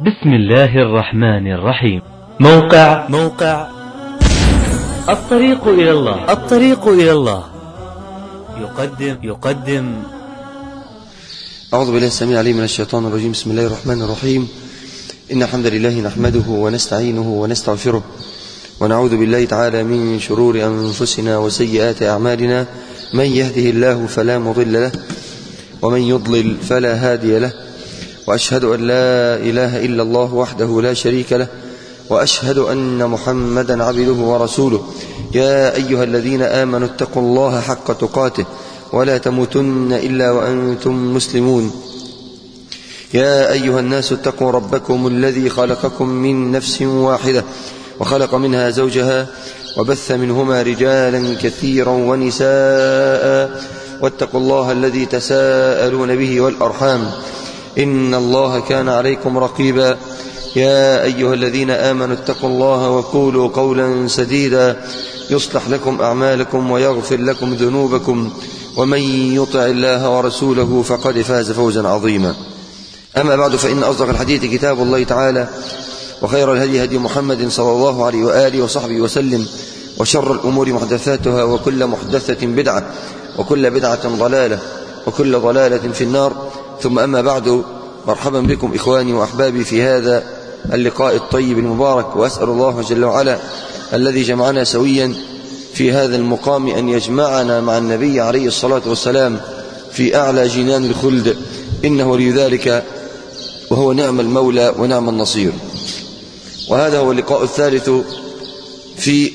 بسم الله الرحمن الرحيم موقع موقع الطريق إلى الله الطريق إلى الله يقدم يقدم أعوذ بالله السميع العليم من الشيطان الرجيم بسم الله الرحمن الرحيم إن الحمد لله نحمده ونستعينه ونستغفره ونعوذ بالله تعالى من شرور أنفسنا وسيئات أعمالنا من يهده الله فلا مضل له ومن يضلل فلا هادي له وأشهد أن لا إله إلا الله وحده لا شريك له وأشهد أن محمدا عبده ورسوله يا أيها الذين آمنوا اتقوا الله حق تقاته ولا تموتن إلا وأنتم مسلمون يا أيها الناس اتقوا ربكم الذي خلقكم من نفس واحدة وخلق منها زوجها وبث منهما رجالا كثيرا ونساء واتقوا الله الذي تساءلون به والأرحام إن الله كان عليكم رقيبا يا أيها الذين آمنوا اتقوا الله وقولوا قولا سديدا يصلح لكم أعمالكم ويغفر لكم ذنوبكم ومن يطع الله ورسوله فقد فاز فوزا عظيما أما بعد فإن أصدق الحديث كتاب الله تعالى وخير الهدي هدي محمد صلى الله عليه وآله وصحبه وسلم وشر الأمور محدثاتها وكل محدثة بدعة وكل بدعة ضلالة وكل ضلالة في النار ثم أما بعد مرحبا بكم إخواني وأحبابي في هذا اللقاء الطيب المبارك وأسأل الله جل وعلا الذي جمعنا سويا في هذا المقام أن يجمعنا مع النبي عليه الصلاة والسلام في أعلى جنان الخلد إنه ولي ذلك وهو نعم المولى ونعم النصير وهذا هو اللقاء الثالث في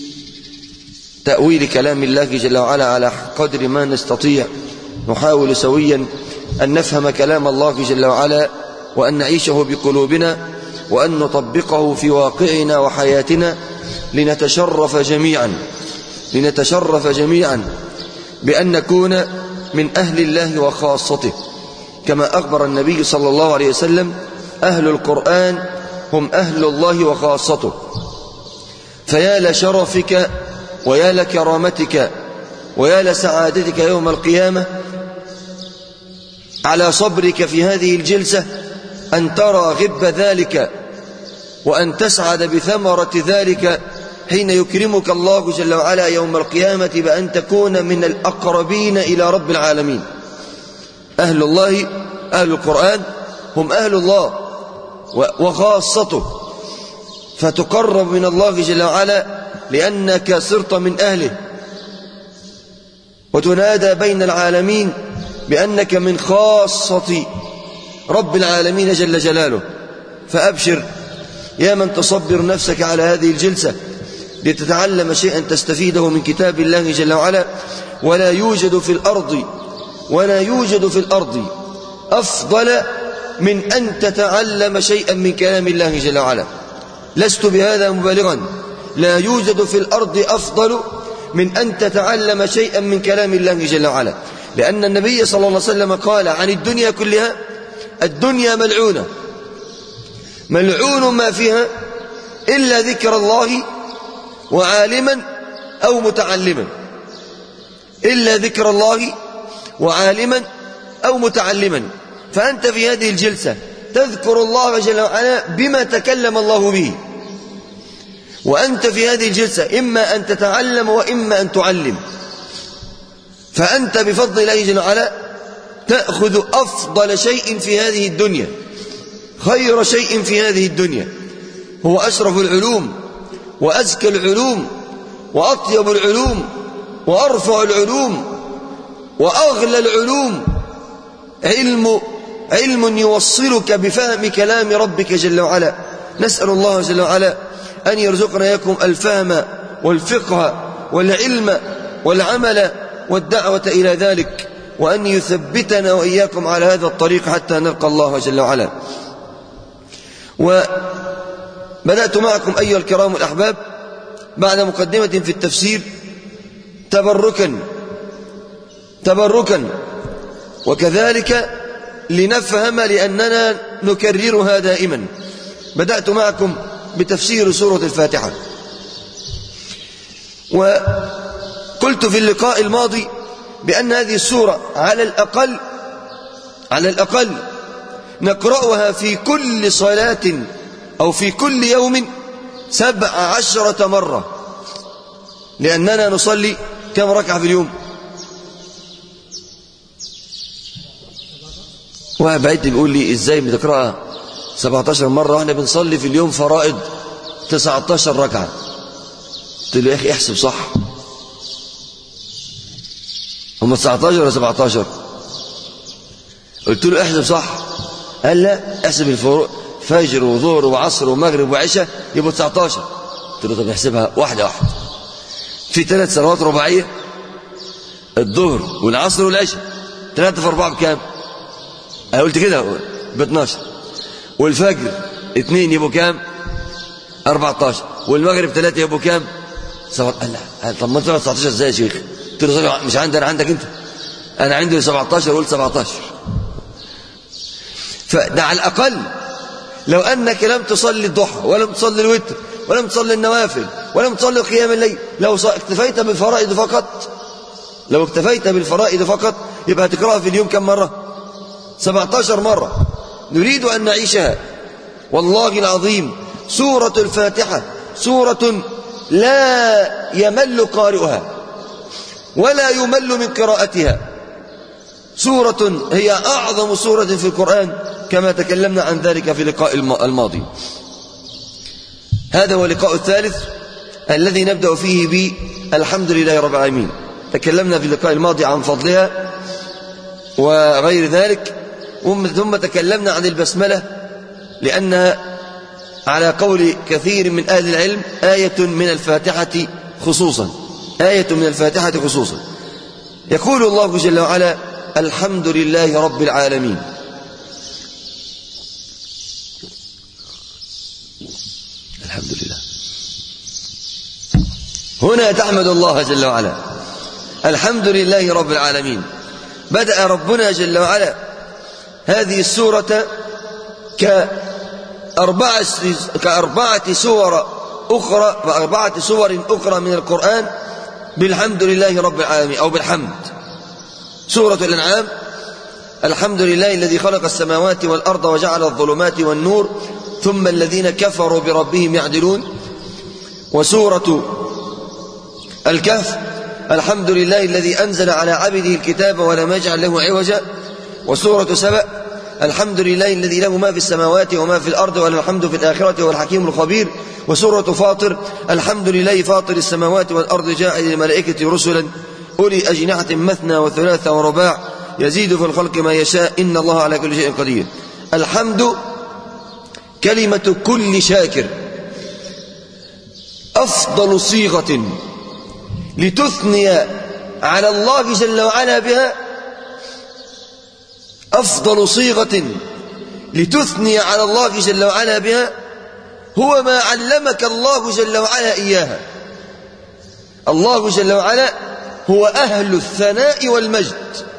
تأويل كلام الله جل وعلا على قدر ما نستطيع نحاول سويا أن نفهم كلام الله جل وعلا وأن نعيشه بقلوبنا وأن نطبقه في واقعنا وحياتنا لنتشرف جميعا لنتشرف جميعا بأن نكون من أهل الله وخاصته كما أخبر النبي صلى الله عليه وسلم أهل القرآن هم أهل الله وخاصته فيا لشرفك ويا لكرامتك ويا لسعادتك يوم القيامة على صبرك في هذه الجلسة أن ترى غب ذلك وأن تسعد بثمرة ذلك حين يكرمك الله جل وعلا يوم القيامة بأن تكون من الأقربين إلى رب العالمين أهل الله أهل القرآن هم أهل الله وخاصته فتقرب من الله جل وعلا لأنك صرت من أهله وتنادى بين العالمين بأنك من خاصة رب العالمين جل جلاله فأبشر يا من تصبر نفسك على هذه الجلسة لتتعلم شيئا تستفيده من كتاب الله جل وعلا ولا يوجد في الأرض ولا يوجد في الأرض أفضل من أن تتعلم شيئا من كلام الله جل وعلا لست بهذا مبالغا لا يوجد في الأرض أفضل من أن تتعلم شيئا من كلام الله جل وعلا لأن النبي صلى الله عليه وسلم قال عن الدنيا كلها الدنيا ملعونة ملعون ما فيها إلا ذكر الله وعالما أو متعلما إلا ذكر الله وعالما أو متعلما فأنت في هذه الجلسة تذكر الله جل وعلا بما تكلم الله به وأنت في هذه الجلسة إما أن تتعلم وإما أن تعلم فأنت بفضل الله جل وعلا تأخذ أفضل شيء في هذه الدنيا خير شيء في هذه الدنيا هو أشرف العلوم وأزكى العلوم وأطيب العلوم وأرفع العلوم وأغلى العلوم علم علم يوصلك بفهم كلام ربك جل وعلا نسأل الله جل وعلا أن يرزقنا يكم الفهم والفقه والعلم والعمل والدعوة إلى ذلك وأن يثبتنا وإياكم على هذا الطريق حتى نلقى الله جل وعلا وبدأت معكم أيها الكرام الأحباب بعد مقدمة في التفسير تبركا تبركا وكذلك لنفهم لأننا نكررها دائما بدأت معكم بتفسير سورة الفاتحة وقلت في اللقاء الماضي بأن هذه السورة على الأقل على الأقل نقرأها في كل صلاة أو في كل يوم سبع عشرة مرة لأننا نصلي كم ركعة في اليوم واحد بعيد بيقول لي ازاي بتقرأها 17 مرة واحنا بنصلي في اليوم فرائض 19 ركعة قلت له يا أخي احسب صح هم 19 ولا 17 قلت له احسب صح قال لا احسب الفروق فجر وظهر وعصر ومغرب وعشاء يبقوا 19 قلت له طب احسبها واحدة واحدة في ثلاث صلوات رباعية الظهر والعصر والعشاء ثلاثة في أربعة بكام؟ أنا قلت كده ب 12 والفجر اثنين يبقوا كام؟ 14 والمغرب ثلاثة يبقوا كام؟ سبعة قال لا طب ما انت 19 ازاي يا شيخ؟ قلت له مش عندي انا عندك انت انا عندي 17 قلت 17 فده على الاقل لو انك لم تصلي الضحى ولم تصلي الوتر ولم تصلي النوافل ولم تصلي قيام الليل لو اكتفيت بالفرائض فقط لو اكتفيت بالفرائض فقط يبقى هتقراها في اليوم كم مرة 17 مرة نريد أن نعيشها والله العظيم سورة الفاتحة سورة لا يمل قارئها ولا يمل من قراءتها سورة هي أعظم سورة في القرآن كما تكلمنا عن ذلك في اللقاء الماضي هذا هو اللقاء الثالث الذي نبدأ فيه بالحمد لله رب العالمين تكلمنا في اللقاء الماضي عن فضلها وغير ذلك ثم تكلمنا عن البسملة لأنها على قول كثير من أهل العلم آية من الفاتحة خصوصا آية من الفاتحة خصوصا يقول الله جل وعلا الحمد لله رب العالمين الحمد لله هنا تحمد الله جل وعلا الحمد لله رب العالمين بدأ ربنا جل وعلا هذه السورة كأربعة, كأربعة سور أخرى وأربعة سور أخرى من القرآن بالحمد لله رب العالمين أو بالحمد سورة الأنعام الحمد لله الذي خلق السماوات والأرض وجعل الظلمات والنور ثم الذين كفروا بربهم يعدلون وسورة الكهف الحمد لله الذي أنزل على عبده الكتاب ولم يجعل له عوجا وسورة سبأ الحمد لله الذي له ما في السماوات وما في الأرض وله الحمد في الآخرة والحكيم الخبير وسورة فاطر الحمد لله فاطر السماوات والأرض جاعل الملائكة رسلا أولي أجنحة مثنى وثلاثة ورباع يزيد في الخلق ما يشاء إن الله على كل شيء قدير الحمد كلمة كل شاكر أفضل صيغة لتثني على الله جل وعلا بها أفضل صيغة لتثني على الله جل وعلا بها هو ما علمك الله جل وعلا إياها الله جل وعلا هو أهل الثناء والمجد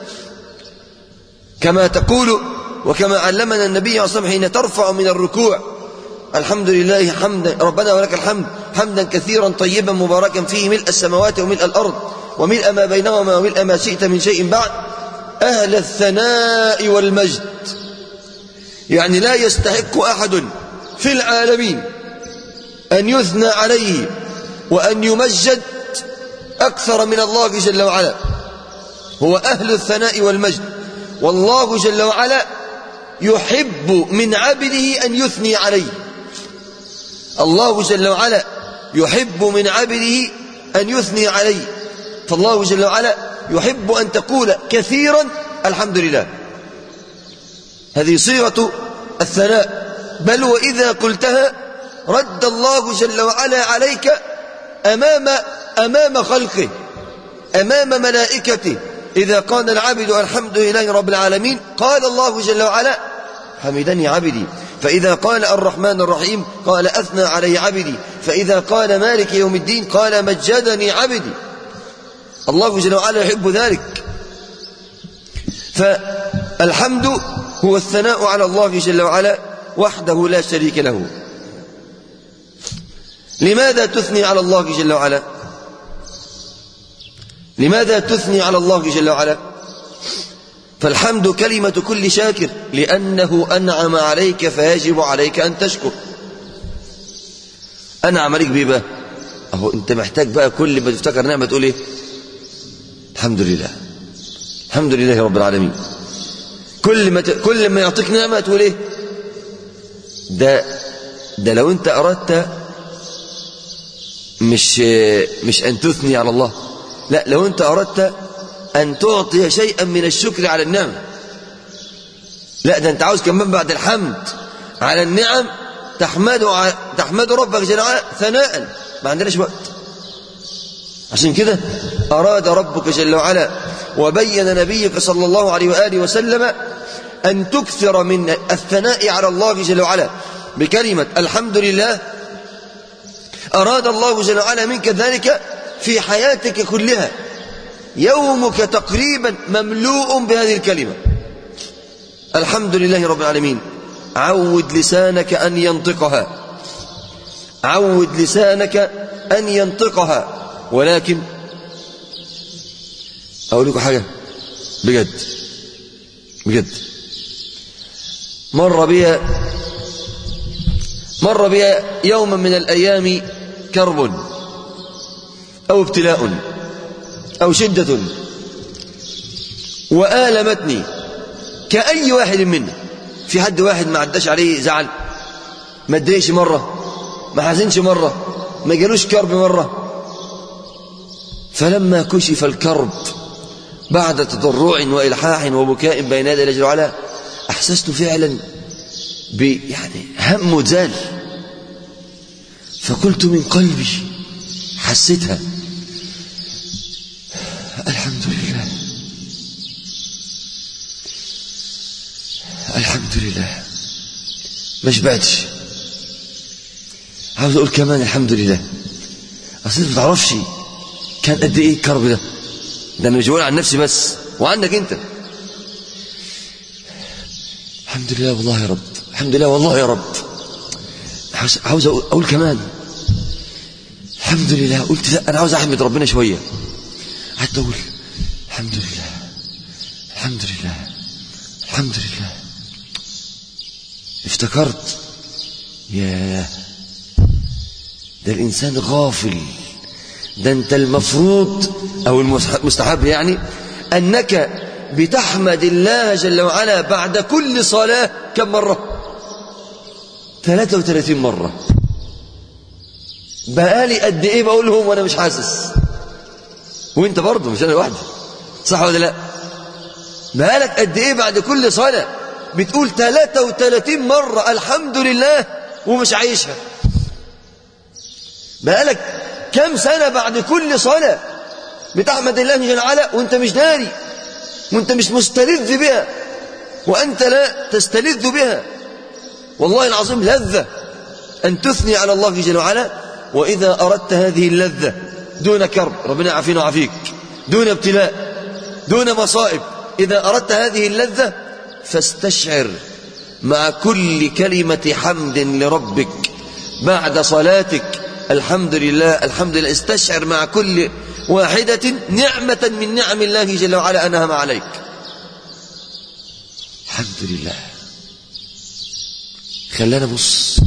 كما تقول وكما علمنا النبي صلى الله عليه وسلم حين ترفع من الركوع الحمد لله حمدا ربنا ولك الحمد حمدا كثيرا طيبا مباركا فيه ملء السماوات وملء الأرض وملء ما بينهما وملء ما شئت من شيء بعد أهل الثناء والمجد يعني لا يستحق أحد في العالمين أن يثنى عليه وأن يمجد أكثر من الله جل وعلا هو أهل الثناء والمجد والله جل وعلا يحب من عبده أن يثني عليه الله جل وعلا يحب من عبده أن يثني عليه فالله جل وعلا يحب أن تقول كثيرا الحمد لله هذه صيغة الثناء بل وإذا قلتها رد الله جل وعلا عليك أمام أمام خلقه أمام ملائكته إذا قال العبد الحمد لله رب العالمين قال الله جل وعلا حمدني عبدي فإذا قال الرحمن الرحيم قال أثنى علي عبدي فإذا قال مالك يوم الدين قال مجدني عبدي الله جل وعلا يحب ذلك فالحمد هو الثناء على الله جل وعلا وحده لا شريك له لماذا تثني على الله جل وعلا لماذا تثني على الله جل وعلا فالحمد كلمة كل شاكر لأنه أنعم عليك فيجب عليك أن تشكر أنعم عليك بيه بقى أهو أنت محتاج بقى كل ما تفتكر نعمة تقول إيه الحمد لله الحمد لله رب العالمين كل ما ت... كل ما يعطيك نعمة تقول إيه ده ده لو أنت أردت مش مش أن تثني على الله لا لو أنت أردت أن تعطي شيئا من الشكر على النعمة لا ده أنت عاوز كمان بعد الحمد على النعم تحمد تحمد ربك جل وعلا ثناء ما عندناش وقت عشان كده أراد ربك جل وعلا وبين نبيك صلى الله عليه وآله وسلم أن تكثر من الثناء على الله جل وعلا بكلمة الحمد لله أراد الله جل وعلا منك ذلك في حياتك كلها يومك تقريبا مملوء بهذه الكلمة الحمد لله رب العالمين عود لسانك أن ينطقها عود لسانك أن ينطقها ولكن أقول لكم حاجة بجد بجد مر بي مر بي يوما من الأيام كرب أو ابتلاء أو شدة وآلمتني كأي واحد منا في حد واحد ما عداش عليه زعل ما اتضايقش مرة ما حزنش مرة ما جالوش كرب مرة فلما كشف الكرب بعد تضرع وإلحاح وبكاء بين يدي الله جل وعلا أحسست فعلا ب يعني هم زال فقلت من قلبي حسيتها الحمد لله الحمد لله ما شبعتش عاوز اقول كمان الحمد لله اصل انت ما تعرفش كان قد ايه الكرب ده ده انا مش بقول عن نفسي بس وعنك انت الحمد لله والله يا رب الحمد لله والله يا رب عاوز اقول كمان الحمد لله قلت لا انا عاوز احمد ربنا شويه قعدت اقول الحمد لله الحمد لله الحمد لله افتكرت ياه ده الانسان غافل ده انت المفروض او المستحب يعني انك بتحمد الله جل وعلا بعد كل صلاه كم مره 33 مره بقالي قد ايه بقولهم وانا مش حاسس وانت برضه مش انا لوحدي صح ولا لا بقالك قد ايه بعد كل صلاه بتقول 33 مره الحمد لله ومش عايشها بقالك كم سنه بعد كل صلاه بتحمد الله جل وعلا وانت مش داري وانت مش مستلذ بها وانت لا تستلذ بها والله العظيم لذه ان تثني على الله جل وعلا واذا اردت هذه اللذه دون كرب ربنا يعافينا ويعافيك دون ابتلاء دون مصائب إذا أردت هذه اللذة فاستشعر مع كل كلمة حمد لربك بعد صلاتك الحمد لله الحمد لله استشعر مع كل واحدة نعمة من نعم الله جل وعلا أنهم عليك الحمد لله خلانا بص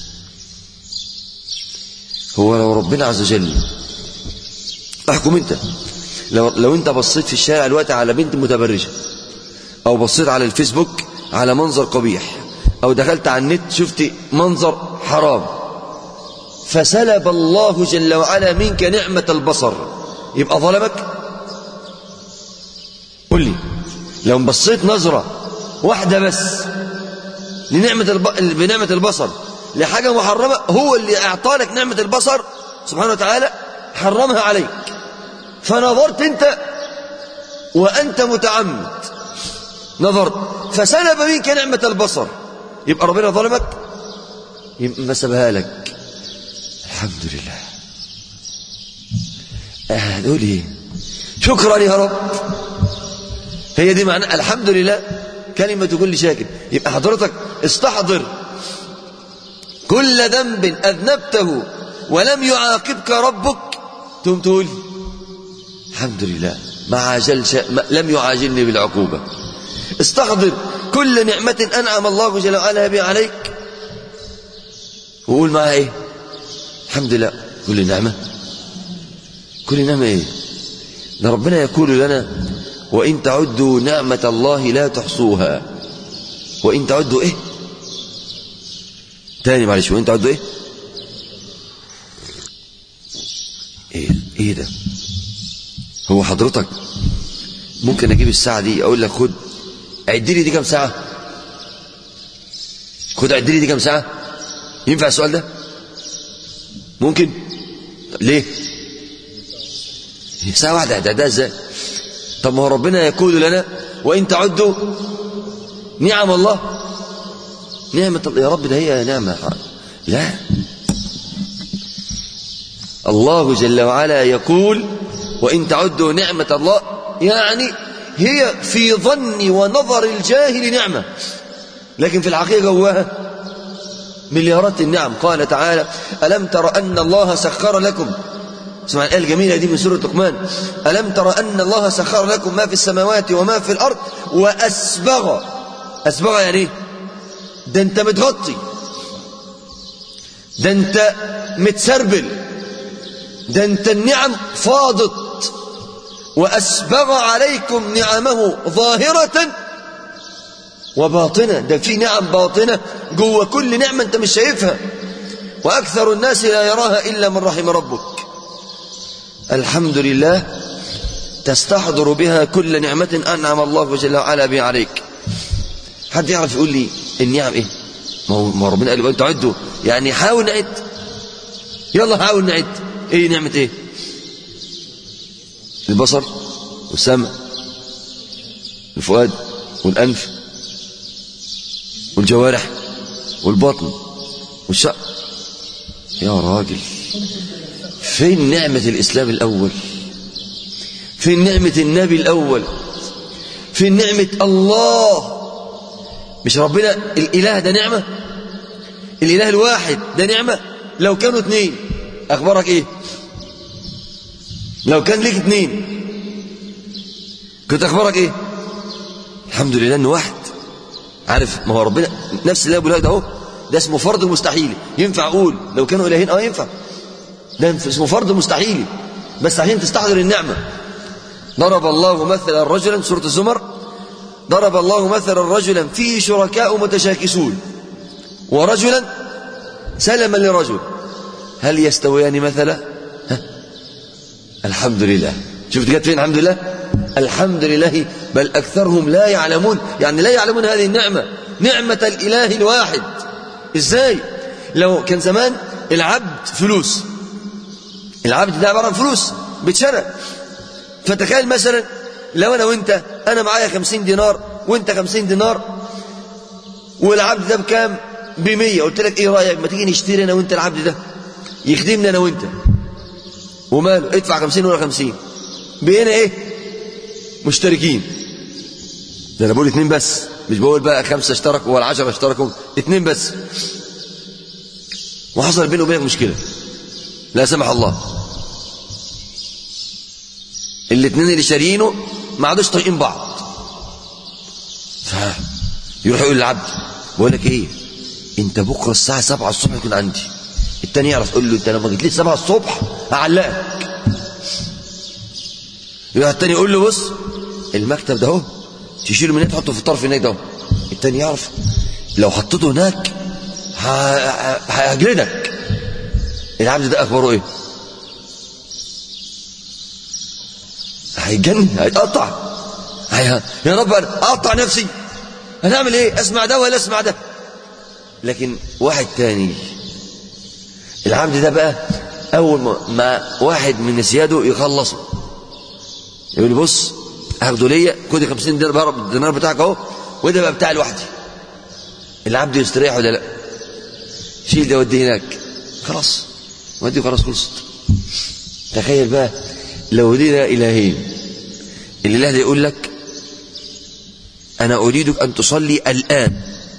هو لو ربنا عز وجل احكم انت لو, لو انت بصيت في الشارع دلوقتي على بنت متبرجه او بصيت على الفيسبوك على منظر قبيح او دخلت على النت شفت منظر حرام فسلب الله جل وعلا منك نعمة البصر يبقى ظلمك قل لي لو بصيت نظرة واحدة بس لنعمة الب... بنعمة البصر لحاجة محرمة هو اللي أعطالك نعمة البصر سبحانه وتعالى حرمها عليك فنظرت انت وانت متعمد نظرت فسلب منك نعمة البصر يبقى ربنا ظلمك يبقى ما سبها لك الحمد لله هنقول ايه شكرا يا رب هي دي معنى الحمد لله كلمة كل شاكر يبقى حضرتك استحضر كل ذنب أذنبته ولم يعاقبك ربك تقوم تقول الحمد لله ما عاجلش ما لم يعاجلني بالعقوبة استحضر كل نعمة أنعم الله جل وعلا بها عليك وقول معها إيه الحمد لله كل نعمة كل نعمة إيه ده ربنا يقول لنا وإن تعدوا نعمة الله لا تحصوها وإن تعدوا إيه تاني معلش وإن تعدوا إيه إيه, إيه ده هو حضرتك ممكن أجيب الساعة دي أقول لك خد عد لي دي كام ساعة خد عد لي دي كام ساعة ينفع السؤال ده ممكن ليه ساعة واحدة ده ده ازاي طب ما هو ربنا يقول لنا وإن تعدوا نعم الله نعمة الله يا رب ده هي نعمة لا الله جل وعلا يقول وإن تعدوا نعمة الله يعني هي في ظن ونظر الجاهل نعمة لكن في الحقيقة جواها مليارات النعم قال تعالى ألم تر أن الله سخر لكم اسمع الآية الجميلة دي من سورة لقمان ألم تر أن الله سخر لكم ما في السماوات وما في الأرض وأسبغ أسبغ يعني إيه؟ ده أنت متغطي ده أنت متسربل ده أنت النعم فاضت وأسبغ عليكم نعمه ظاهرة وباطنة ده في نعم باطنة جوه كل نعمة أنت مش شايفها وأكثر الناس لا يراها إلا من رحم ربك الحمد لله تستحضر بها كل نعمة أنعم الله جل وعلا بها عليك حد يعرف يقول لي النعم إيه ما هو ما ربنا قال لي تعدوا يعني حاول نعد يلا حاول نعد إيه نعمة إيه البصر والسمع الفؤاد والأنف والجوارح والبطن والشق يا راجل فين نعمة الإسلام الأول فين نعمة النبي الأول فين نعمة الله مش ربنا الإله ده نعمة الإله الواحد ده نعمة لو كانوا اثنين أخبارك إيه لو كان ليك اثنين كنت أخبارك إيه الحمد لله إنه واحد عارف ما هو ربنا نفس اللي أبو ده اهو ده اسمه فرض المستحيل ينفع أقول لو كانوا إلهين أه ينفع ده اسمه فرض مستحيل بس عشان تستحضر النعمة ضرب الله مثلا رجلا سورة الزمر ضرب الله مثلا رجلا فيه شركاء متشاكسون ورجلا سلما لرجل هل يستويان مثلا ها؟ الحمد لله شفت جت فين الحمد لله الحمد لله بل أكثرهم لا يعلمون يعني لا يعلمون هذه النعمة نعمة الإله الواحد إزاي لو كان زمان العبد فلوس العبد ده عبارة عن فلوس بتشرى فتخيل مثلا لو أنا وأنت أنا معايا خمسين دينار وأنت خمسين دينار والعبد ده بكام بمية قلت لك إيه رأيك ما تيجي نشتري أنا وأنت العبد ده يخدمني أنا وأنت وماله ادفع خمسين ولا خمسين بقينا إيه مشتركين ده أنا بقول اتنين بس مش بقول بقى خمسة اشتركوا ولا عشرة اشتركوا اتنين بس وحصل بينه وبينك مشكلة لا سمح الله الاثنين اللي شاريينه ما عادوش طايقين بعض يروح يقول للعبد بقول لك ايه انت بكره الساعه 7 الصبح يكون عندي التاني يعرف يقول له انت لما جيت لي 7 الصبح هعلقك يروح التاني يقول له بص المكتب ده اهو تشيله من هنا تحطه في الطرف هناك ده اهو التاني يعرف لو حطيته هناك هجلدك العبد ده اخباره ايه هيجن هيتقطع هي... يا رب انا اقطع نفسي هنعمل ايه اسمع ده ولا اسمع ده لكن واحد تاني العبد ده بقى اول ما, ما واحد من سياده يخلصه يقول لي بص هاخده ليا خد 50 دينار الدينار بتاعك اهو وده بقى بتاعي لوحدي العبد يستريح ولا لا شيل ده وديه هناك خلاص وديه خلاص خلصت تخيل بقى لو دينا إلهين الإله ده يقول لك أنا أريدك أن تصلي الآن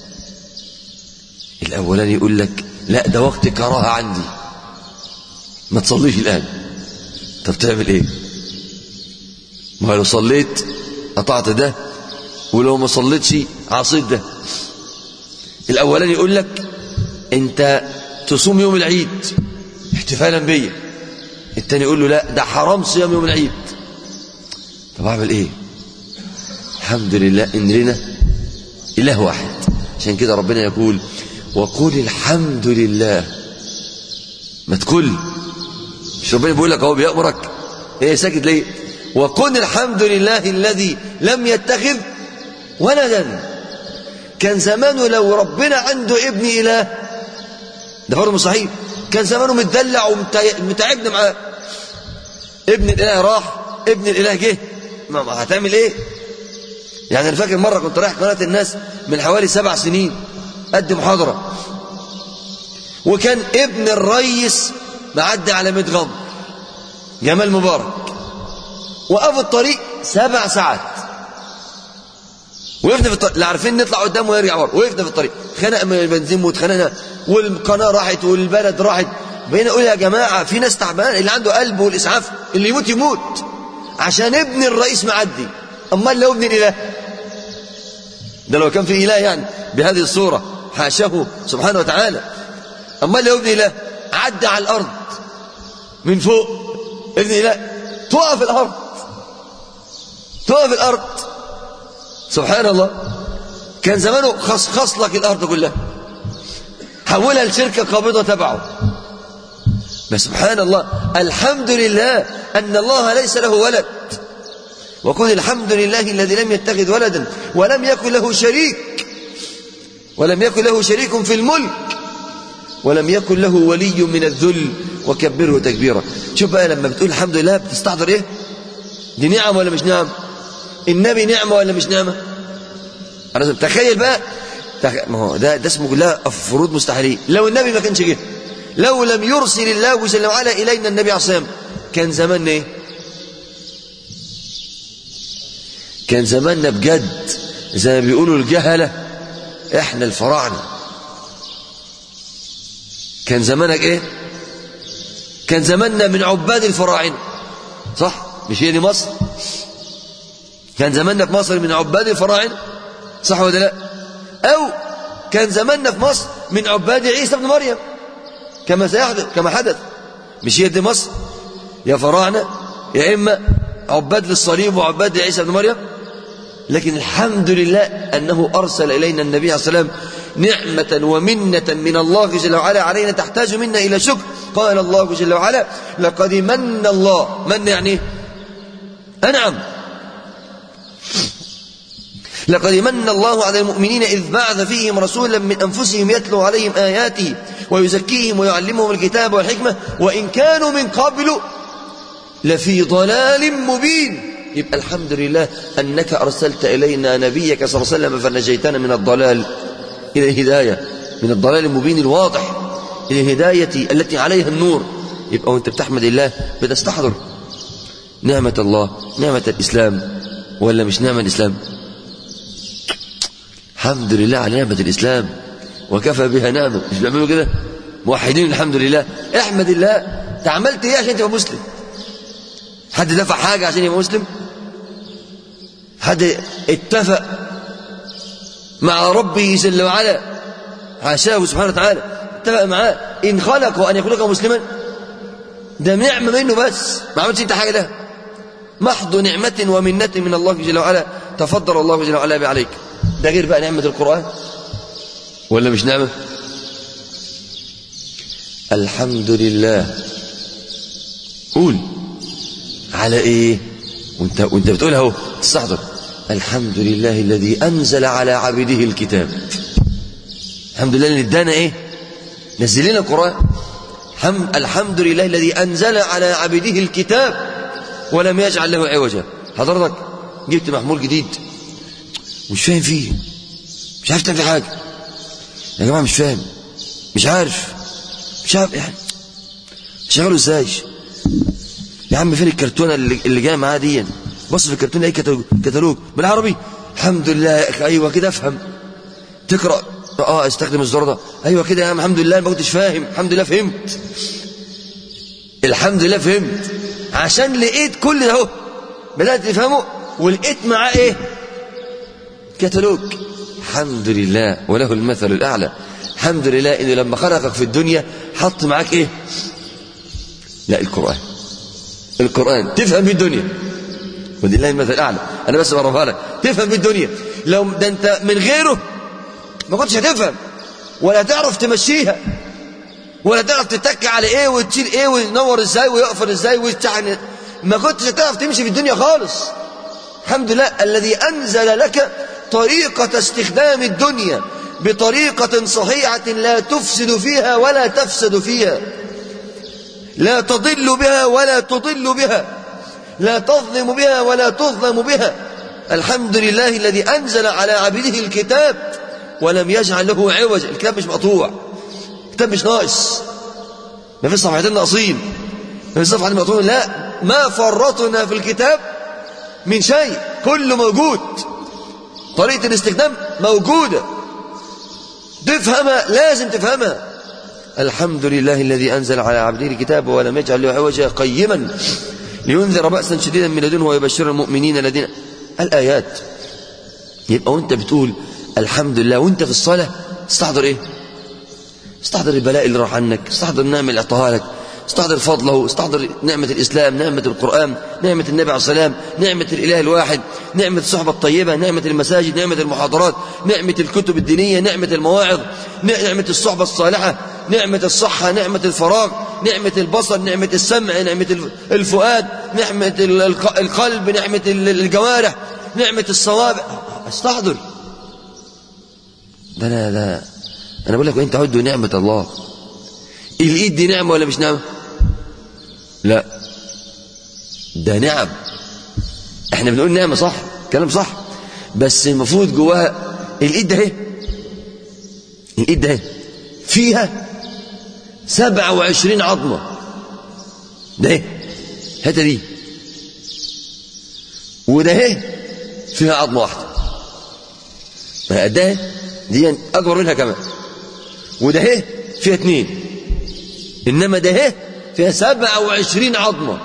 الأولاني يقول لك لا ده وقت كراهة عندي ما تصليش الآن طب تعمل إيه ما لو صليت قطعت ده ولو ما صليتش عصيت ده الاولاني يقول لك انت تصوم يوم العيد احتفالا بيا التاني يقول له لا ده حرام صيام يوم العيد طب اعمل ايه الحمد لله ان لنا اله واحد عشان كده ربنا يقول وقل الحمد لله ما تقول مش ربنا بيقول لك هو بيأمرك ايه ساكت ليه وقل الحمد لله الذي لم يتخذ ولدا كان زمانه لو ربنا عنده ابن اله ده برضه صحيح كان زمانه متدلع ومتعبنا معاه ابن الاله راح ابن الاله جه ما هتعمل ايه يعني انا فاكر مره كنت رايح قناه الناس من حوالي سبع سنين قد محاضره وكان ابن الريس معدي على مدغم جمال مبارك وقفوا الطريق سبع ساعات وقفنا في الطريق لا عارفين نطلع قدام ويرجع ورا وقفنا في الطريق خنق من البنزين واتخانقنا والقناه راحت والبلد راحت بقينا نقول يا جماعه في ناس تعبان اللي عنده قلب والاسعاف اللي يموت يموت عشان ابن الرئيس معدي امال لو ابن الاله ده لو كان في اله يعني بهذه الصوره حاشاه سبحانه وتعالى امال لو ابن اله عدى على الارض من فوق ابن اله تقف الارض تقف الارض سبحان الله كان زمانه خصخص لك الارض كلها حولها لشركه قابضه تبعه بس سبحان الله الحمد لله ان الله ليس له ولد وقل الحمد لله الذي لم يتخذ ولدا ولم يكن له شريك ولم يكن له شريك في الملك ولم يكن له ولي من الذل وكبره تكبيرا شوف بقى لما بتقول الحمد لله بتستحضر ايه دي نعم ولا مش نعم النبي نعمة ولا مش نعمة أنا تخيل بقى تخ... ما هو ده ده اسمه كلها فروض مستحيلين لو النبي ما كانش جه لو لم يرسل الله جل وعلا إلينا النبي عليه الصلاة والسلام كان زماننا ايه كان زماننا بجد زي ما بيقولوا الجهلة احنا الفراعنة كان زمانك ايه كان زماننا من عباد الفراعنة صح مش هي دي مصر كان زماننا في مصر من عباد الفراعنة صح ولا لا أو كان زماننا في مصر من عباد عيسى بن مريم كما سيحدث كما حدث مش هي دي مصر يا فراعنة يا إما عباد للصليب وعباد لعيسى بن مريم لكن الحمد لله أنه أرسل إلينا النبي عليه الصلاة والسلام نعمة ومنة من الله جل وعلا علينا تحتاج منا إلى شكر قال الله جل وعلا لقد من الله من يعني أنعم لقد من الله على المؤمنين إذ بعث فيهم رسولا من أنفسهم يتلو عليهم آياته ويزكيهم ويعلمهم الكتاب والحكمة وإن كانوا من قبل لفي ضلال مبين يبقى الحمد لله أنك أرسلت إلينا نبيك صلى الله عليه وسلم فنجيتنا من الضلال إلى الهداية من الضلال المبين الواضح إلى الهداية التي عليها النور يبقى وانت بتحمد الله بتستحضر نعمة الله نعمة الإسلام ولا مش نعمة الإسلام الحمد لله على نعمة الإسلام وكفى بها نعمة مش بيعملوا كده موحدين الحمد لله احمد الله انت عملت ايه عشان تبقى مسلم حد دفع حاجة عشان يبقى مسلم حد اتفق مع ربه جل وعلا حاشاه سبحانه وتعالى اتفق معاه ان خلقه ان يخلقه مسلما ده نعمة منه بس ما عملتش انت حاجة ده محض نعمة ومنة من الله جل وعلا تفضل الله جل وعلا عليك ده غير بقى نعمة القرآن ولا مش نعمة الحمد لله قول على ايه وانت وانت بتقولها اهو تستحضر الحمد لله الذي انزل على عبده الكتاب الحمد لله اللي ادانا ايه نزل لنا القران حمد الحمد لله الذي انزل على عبده الكتاب ولم يجعل له عوجا حضرتك جبت محمول جديد مش فاهم فيه مش عارف تعمل فيه حاجه يا جماعه مش فاهم مش عارف مش عارف يعني شغله ازاي يا عم فين الكرتونه اللي, اللي جايه معاه دي بص في الكرتونه ايه كتالوج بالعربي الحمد لله يا اخي ايوه كده افهم تقرا اه استخدم الزرار ده ايوه كده يا عم الحمد لله ما كنتش فاهم الحمد لله فهمت الحمد لله فهمت عشان لقيت كل ده اهو بدات تفهمه ولقيت معاه ايه كتالوج الحمد لله وله المثل الأعلى الحمد لله إنه لما خلقك في الدنيا حط معاك إيه لا القرآن القرآن تفهم في الدنيا ودي الله المثل الأعلى أنا بس برفها لك تفهم في الدنيا لو ده أنت من غيره ما كنتش هتفهم ولا تعرف تمشيها ولا تعرف تتك على ايه وتشيل ايه وينور ازاي ويقفل ازاي ويشتعن ما كنتش هتعرف تمشي في الدنيا خالص الحمد لله الذي انزل لك طريقة استخدام الدنيا بطريقة صحيحة لا تفسد فيها ولا تفسد فيها لا تضل بها ولا تضل بها لا تظلم بها ولا تظلم بها الحمد لله الذي أنزل على عبده الكتاب ولم يجعل له عوج الكتاب مش مقطوع الكتاب مش ناقص ما فيش صفحتين ناقصين ما فيش صفحتين مقطوعين لا ما فرطنا في الكتاب من شيء كله موجود طريقة الاستخدام موجودة تفهمها لازم تفهمها الحمد لله الذي أنزل على عبده الكتاب ولم يجعل له عوجا قيما لينذر بأسا شديدا من لدنه ويبشر المؤمنين الذين الآيات يبقى وانت بتقول الحمد لله وانت في الصلاة استحضر ايه استحضر البلاء اللي راح عنك استحضر النعمة اللي اعطاها لك استحضر فضله استحضر نعمة الإسلام نعمة القرآن نعمة النبي عليه السلام نعمة الإله الواحد نعمة الصحبة الطيبة نعمة المساجد نعمة المحاضرات نعمة الكتب الدينية نعمة المواعظ نعمة الصحبة الصالحة نعمة الصحة نعمة الفراغ نعمة البصر نعمة السمع نعمة الفؤاد نعمة القلب نعمة الجوارح نعمة الصوابع استحضر ده لا لا انا بقول لك انت عدوا نعمة الله الايد دي نعمة ولا مش نعمة لا ده نعم احنا بنقول نعمة صح كلام صح بس المفروض جواها الايد ده اهي الايد ده اهي فيها سبعة وعشرين عظمة ده اهي هاتها دي وده اهي فيها عظمة واحدة ما ده دي اكبر منها كمان وده اهي فيها اتنين انما ده اهي فيها سبعة وعشرين عظمة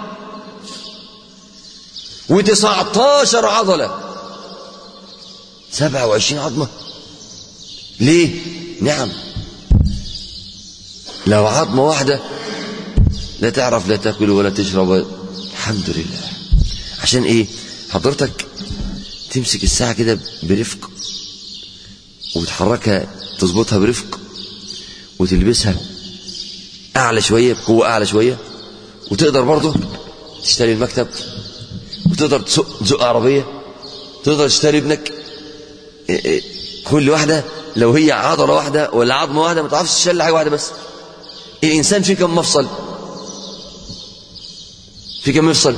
وتسعتاشر عضلة سبعة وعشرين عظمة ليه نعم لو عظمة واحدة لا تعرف لا تاكل ولا تشرب الحمد لله عشان ايه حضرتك تمسك الساعة كده برفق وتحركها تظبطها برفق وتلبسها أعلى شوية بقوة أعلى شوية وتقدر برضه تشتري المكتب وتقدر تسوق تزق عربية تقدر تشتري ابنك كل واحدة لو هي عضلة واحدة ولا عظمة واحدة ما تعرفش تشيل حاجة واحدة بس الإنسان فيه كم مفصل في كم مفصل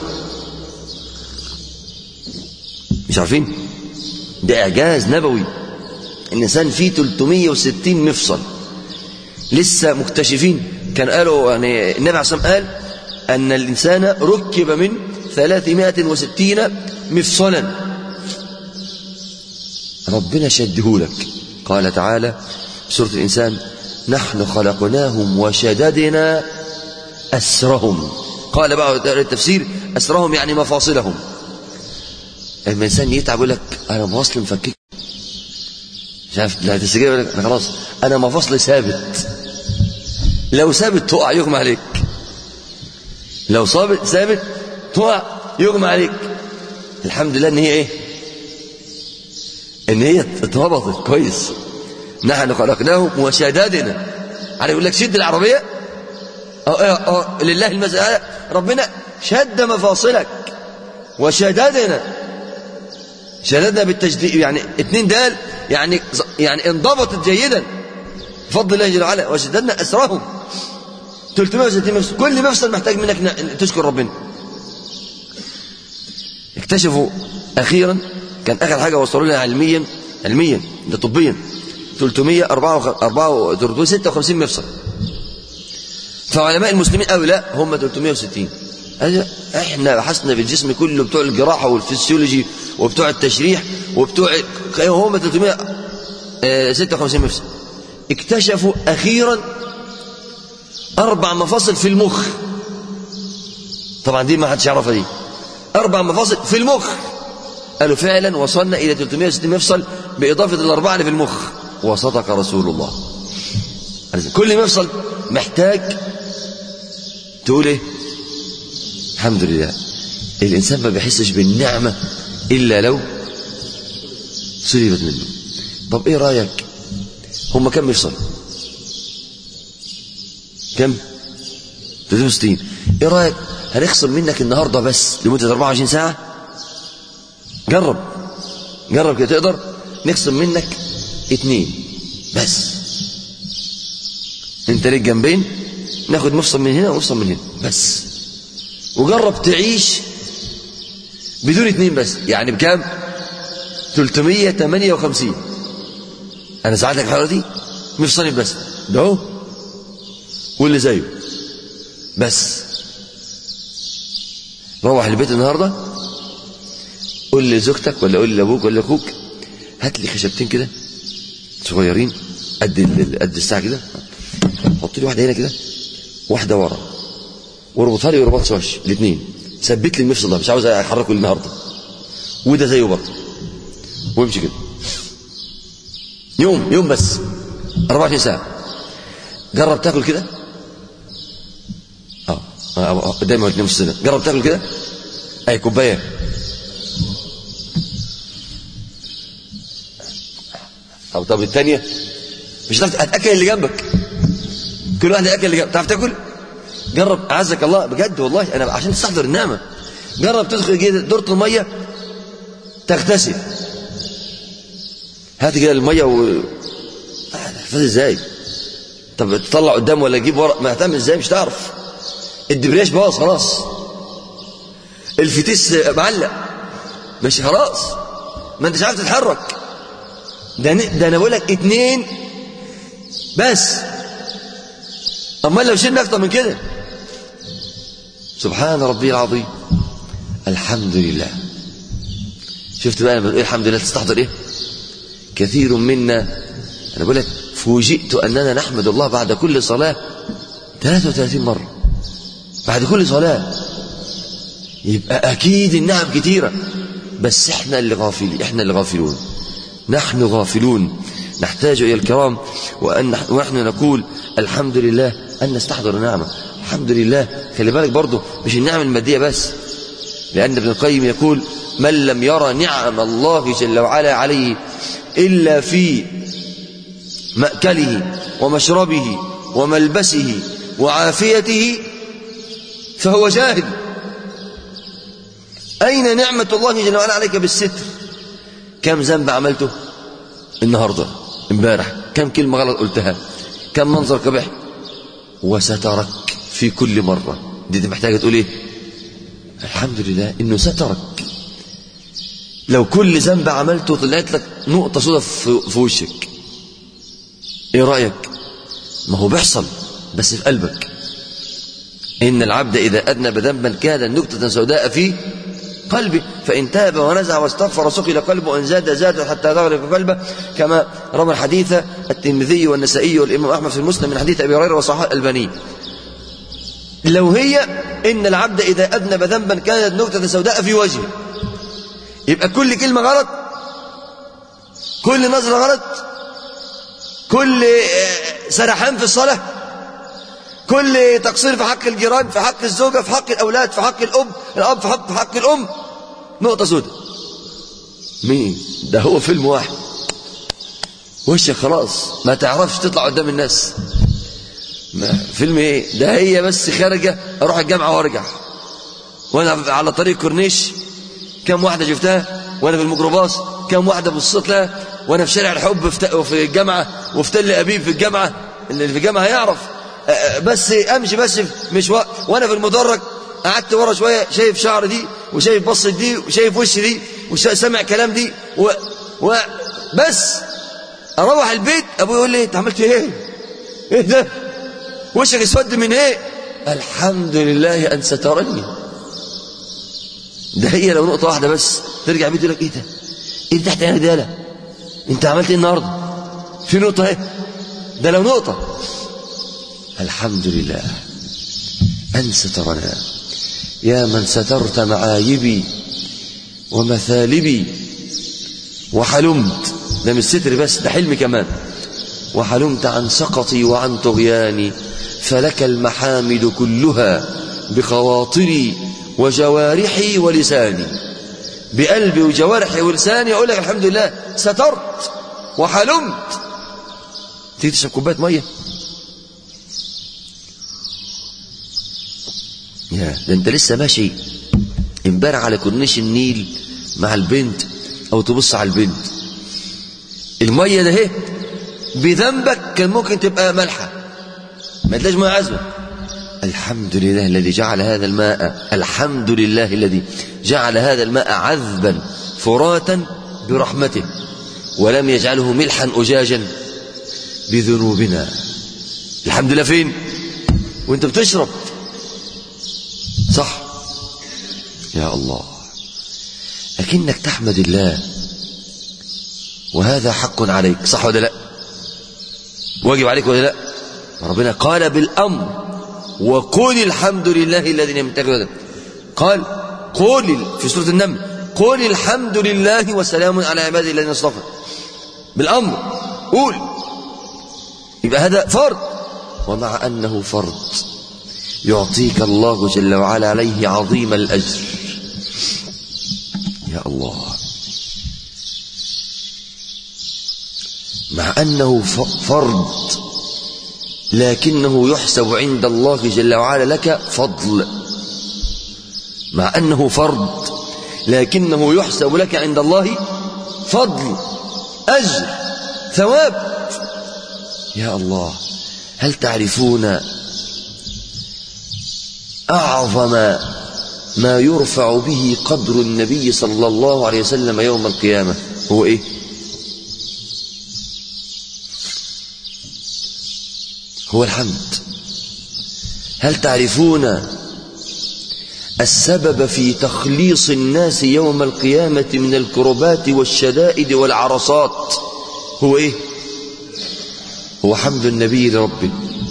مش عارفين ده إعجاز نبوي الإنسان فيه 360 مفصل لسه مكتشفين كان قالوا يعني النبي عليه الصلاة قال أن الإنسان ركب من 360 مفصلا ربنا شدهولك قال تعالى سورة الإنسان نحن خلقناهم وشددنا أسرهم قال بعض التفسير أسرهم يعني مفاصلهم لما الإنسان يتعب يقول لك أنا مفاصل مفكك شاف لا تستجيب يقول لك أنا خلاص أنا مفاصلي ثابت لو ثابت تقع يغمى عليك لو ثابت ثابت تقع يغمى عليك الحمد لله ان هي ايه ان هي اتربطت كويس نحن خلقناهم وشددنا عارف يقول لك شد العربيه اه اه اه لله المسألة ربنا شد مفاصلك وشددنا شددنا بالتجديد يعني اتنين دال يعني يعني انضبطت جيدا بفضل الله جل وعلا وشددنا اسرهم 360 مفصل كل مفصل محتاج منك تشكر ربنا اكتشفوا اخيرا كان اخر حاجه وصلوا لها علميا علميا ده طبيا 356 مفصل فعلماء المسلمين قالوا لا هم 360 احنا بحثنا في الجسم كله بتوع الجراحه والفسيولوجي وبتوع التشريح وبتوع هم 356 مفصل اكتشفوا اخيرا اربع مفاصل في المخ طبعا دي ما حدش يعرفها دي اربع مفاصل في المخ قالوا فعلا وصلنا إلى 360 مفصل بإضافة الأربعة اللي في المخ وصدق رسول الله كل مفصل محتاج تقول ايه الحمد لله الإنسان ما بيحسش بالنعمة إلا لو سلبت منه طب ايه رأيك هم كم مفصل كم 63 ايه رأيك هنخصم منك النهاردة بس لمدة 24 ساعة جرب جرب كده تقدر نخصم منك اتنين بس انت ليك جنبين ناخد مفصل من هنا ومفصل من هنا بس وجرب تعيش بدون اتنين بس يعني بكام 358 انا ساعدتك الحلقه دي مفصلين بس ده اهو واللي زيه بس روح البيت النهارده قول لزوجتك ولا قول لابوك ولا اخوك هات لي خشبتين كده صغيرين قد ال- قد الساعه كده حط لي واحده هنا كده واحده ورا واربطها لي ورباط سواش الاثنين ثبت لي المفصل ده مش عاوز احركه النهارده وده زيه برضه وامشي كده يوم يوم بس 24 ساعه جرب تاكل كده اه آه، آه، قدامي اتنين في السنه جرب تاكل كده اي كوبايه او طب الثانيه مش هتعرف هتاكل اللي جنبك كل واحد ياكل اللي جنبك تعرف تاكل جرب اعزك الله بجد والله انا عشان تستحضر النعمه جرب تدخل كده دورة الميه تغتسل هات كده الميه و تحفظ ازاي طب تطلع قدام ولا تجيب ورق ما هتعمل ازاي مش تعرف الدبرياش باظ خلاص الفتيس معلق مش خلاص ما انتش عارف تتحرك ده ن- ده انا بقول لك اتنين بس امال لو شلنا اكتر من كده سبحان ربي العظيم الحمد لله شفت بقى انا بقول الحمد لله تستحضر ايه كثير منا انا بقول لك فوجئت اننا نحمد الله بعد كل صلاه 33 مره بعد كل صلاه يبقى اكيد النعم كثيره بس احنا اللي غافلين احنا اللي غافلون نحن غافلون نحتاج الى الكرام وان ونحن نقول الحمد لله ان نستحضر النعمه الحمد لله خلي بالك برضه مش النعم الماديه بس لان ابن القيم يقول من لم يرى نعم الله جل وعلا عليه الا في ماكله ومشربه وملبسه وعافيته فهو جاهل أين نعمة الله جل وعلا عليك بالستر كم ذنب عملته النهاردة امبارح كم كلمة غلط قلتها كم منظر قبح وسترك في كل مرة دي, دي محتاجة تقول ايه الحمد لله انه سترك لو كل ذنب عملته طلعت لك نقطة سودة في, في وشك ايه رأيك ما هو بيحصل بس في قلبك إن العبد إذا أذنب ذنبا كان نكتة سوداء في قلبه فإن تاب ونزع واستغفر سقل قلبه وإن زاد زاد حتى تغرق قلبه كما روى الحديث الترمذي والنسائي والإمام أحمد في المسلم من حديث أبي هريرة وصححه الألباني لو هي إن العبد إذا أذنب ذنبا كانت نكتة سوداء في وجهه يبقى كل كلمة غلط كل نظرة غلط كل آه، سرحان في الصلاة كل تقصير في حق الجيران في حق الزوجة في حق الأولاد في حق الأب الأب في حق, في حق الأم نقطة سوداء مين ده هو فيلم واحد وشك خلاص ما تعرفش تطلع قدام الناس ما فيلم ايه ده هي بس خارجة اروح الجامعة وارجع وانا على طريق كورنيش كم واحدة شفتها وانا في الميكروباص كم واحدة بصيت لها وانا في شارع الحب في ت- في الجامعة وفي تل ابيب في الجامعة اللي في الجامعة هيعرف أ- أ- بس امشي بس مش و... وانا في المدرج قعدت ورا شوية شايف شعر دي وشايف بصة دي وشايف وش دي وسامع كلام دي و... و... بس اروح البيت ابوي يقول لي انت عملت ايه ايه ده وشك اسود من ايه الحمد لله ان سترني ده هي لو نقطة واحدة بس ترجع بيت يقول لك ايه ده؟ ايه اللي تحت عينك ده يالا؟ انت عملت ايه النهارده؟ في نقطة اهي ده لو نقطة الحمد لله أن سترنا يا من سترت معايبي ومثالبي وحلمت ده مش ستر بس ده حلم كمان وحلمت عن سقطي وعن طغياني فلك المحامد كلها بخواطري وجوارحي ولساني بقلبي وجوارحي ولساني أقول لك الحمد لله سترت وحلمت تيجي تشرب كوباية مية يا ده انت لسه ماشي امبارح على كورنيش النيل مع البنت او تبص على البنت المية ده اهي بذنبك كان ممكن تبقى ملحة ما تلاقيش مية عذبة الحمد لله الذي جعل هذا الماء الحمد لله الذي جعل هذا الماء عذبا فراتا برحمته ولم يجعله ملحا أجاجا بذنوبنا الحمد لله فين وانت بتشرب صح يا الله لكنك تحمد الله وهذا حق عليك صح ولا لا واجب عليك ولا لا ربنا قال بالأمر وقل الحمد لله الذي لم يتخذ قال قل في سورة النمل قل الحمد لله وسلام على عباده الذين اصطفى بالأمر قول يبقى هذا فرض ومع أنه فرض يعطيك الله جل وعلا عليه عظيم الأجر يا الله مع أنه فرض لكنه يحسب عند الله جل وعلا لك فضل مع أنه فرض لكنه يحسب لك عند الله فضل أجر ثواب يا الله هل تعرفون أعظم ما يرفع به قدر النبي صلى الله عليه وسلم يوم القيامة هو إيه هو الحمد هل تعرفون السبب في تخليص الناس يوم القيامة من الكربات والشدائد والعرصات هو إيه هو حمد النبي لربه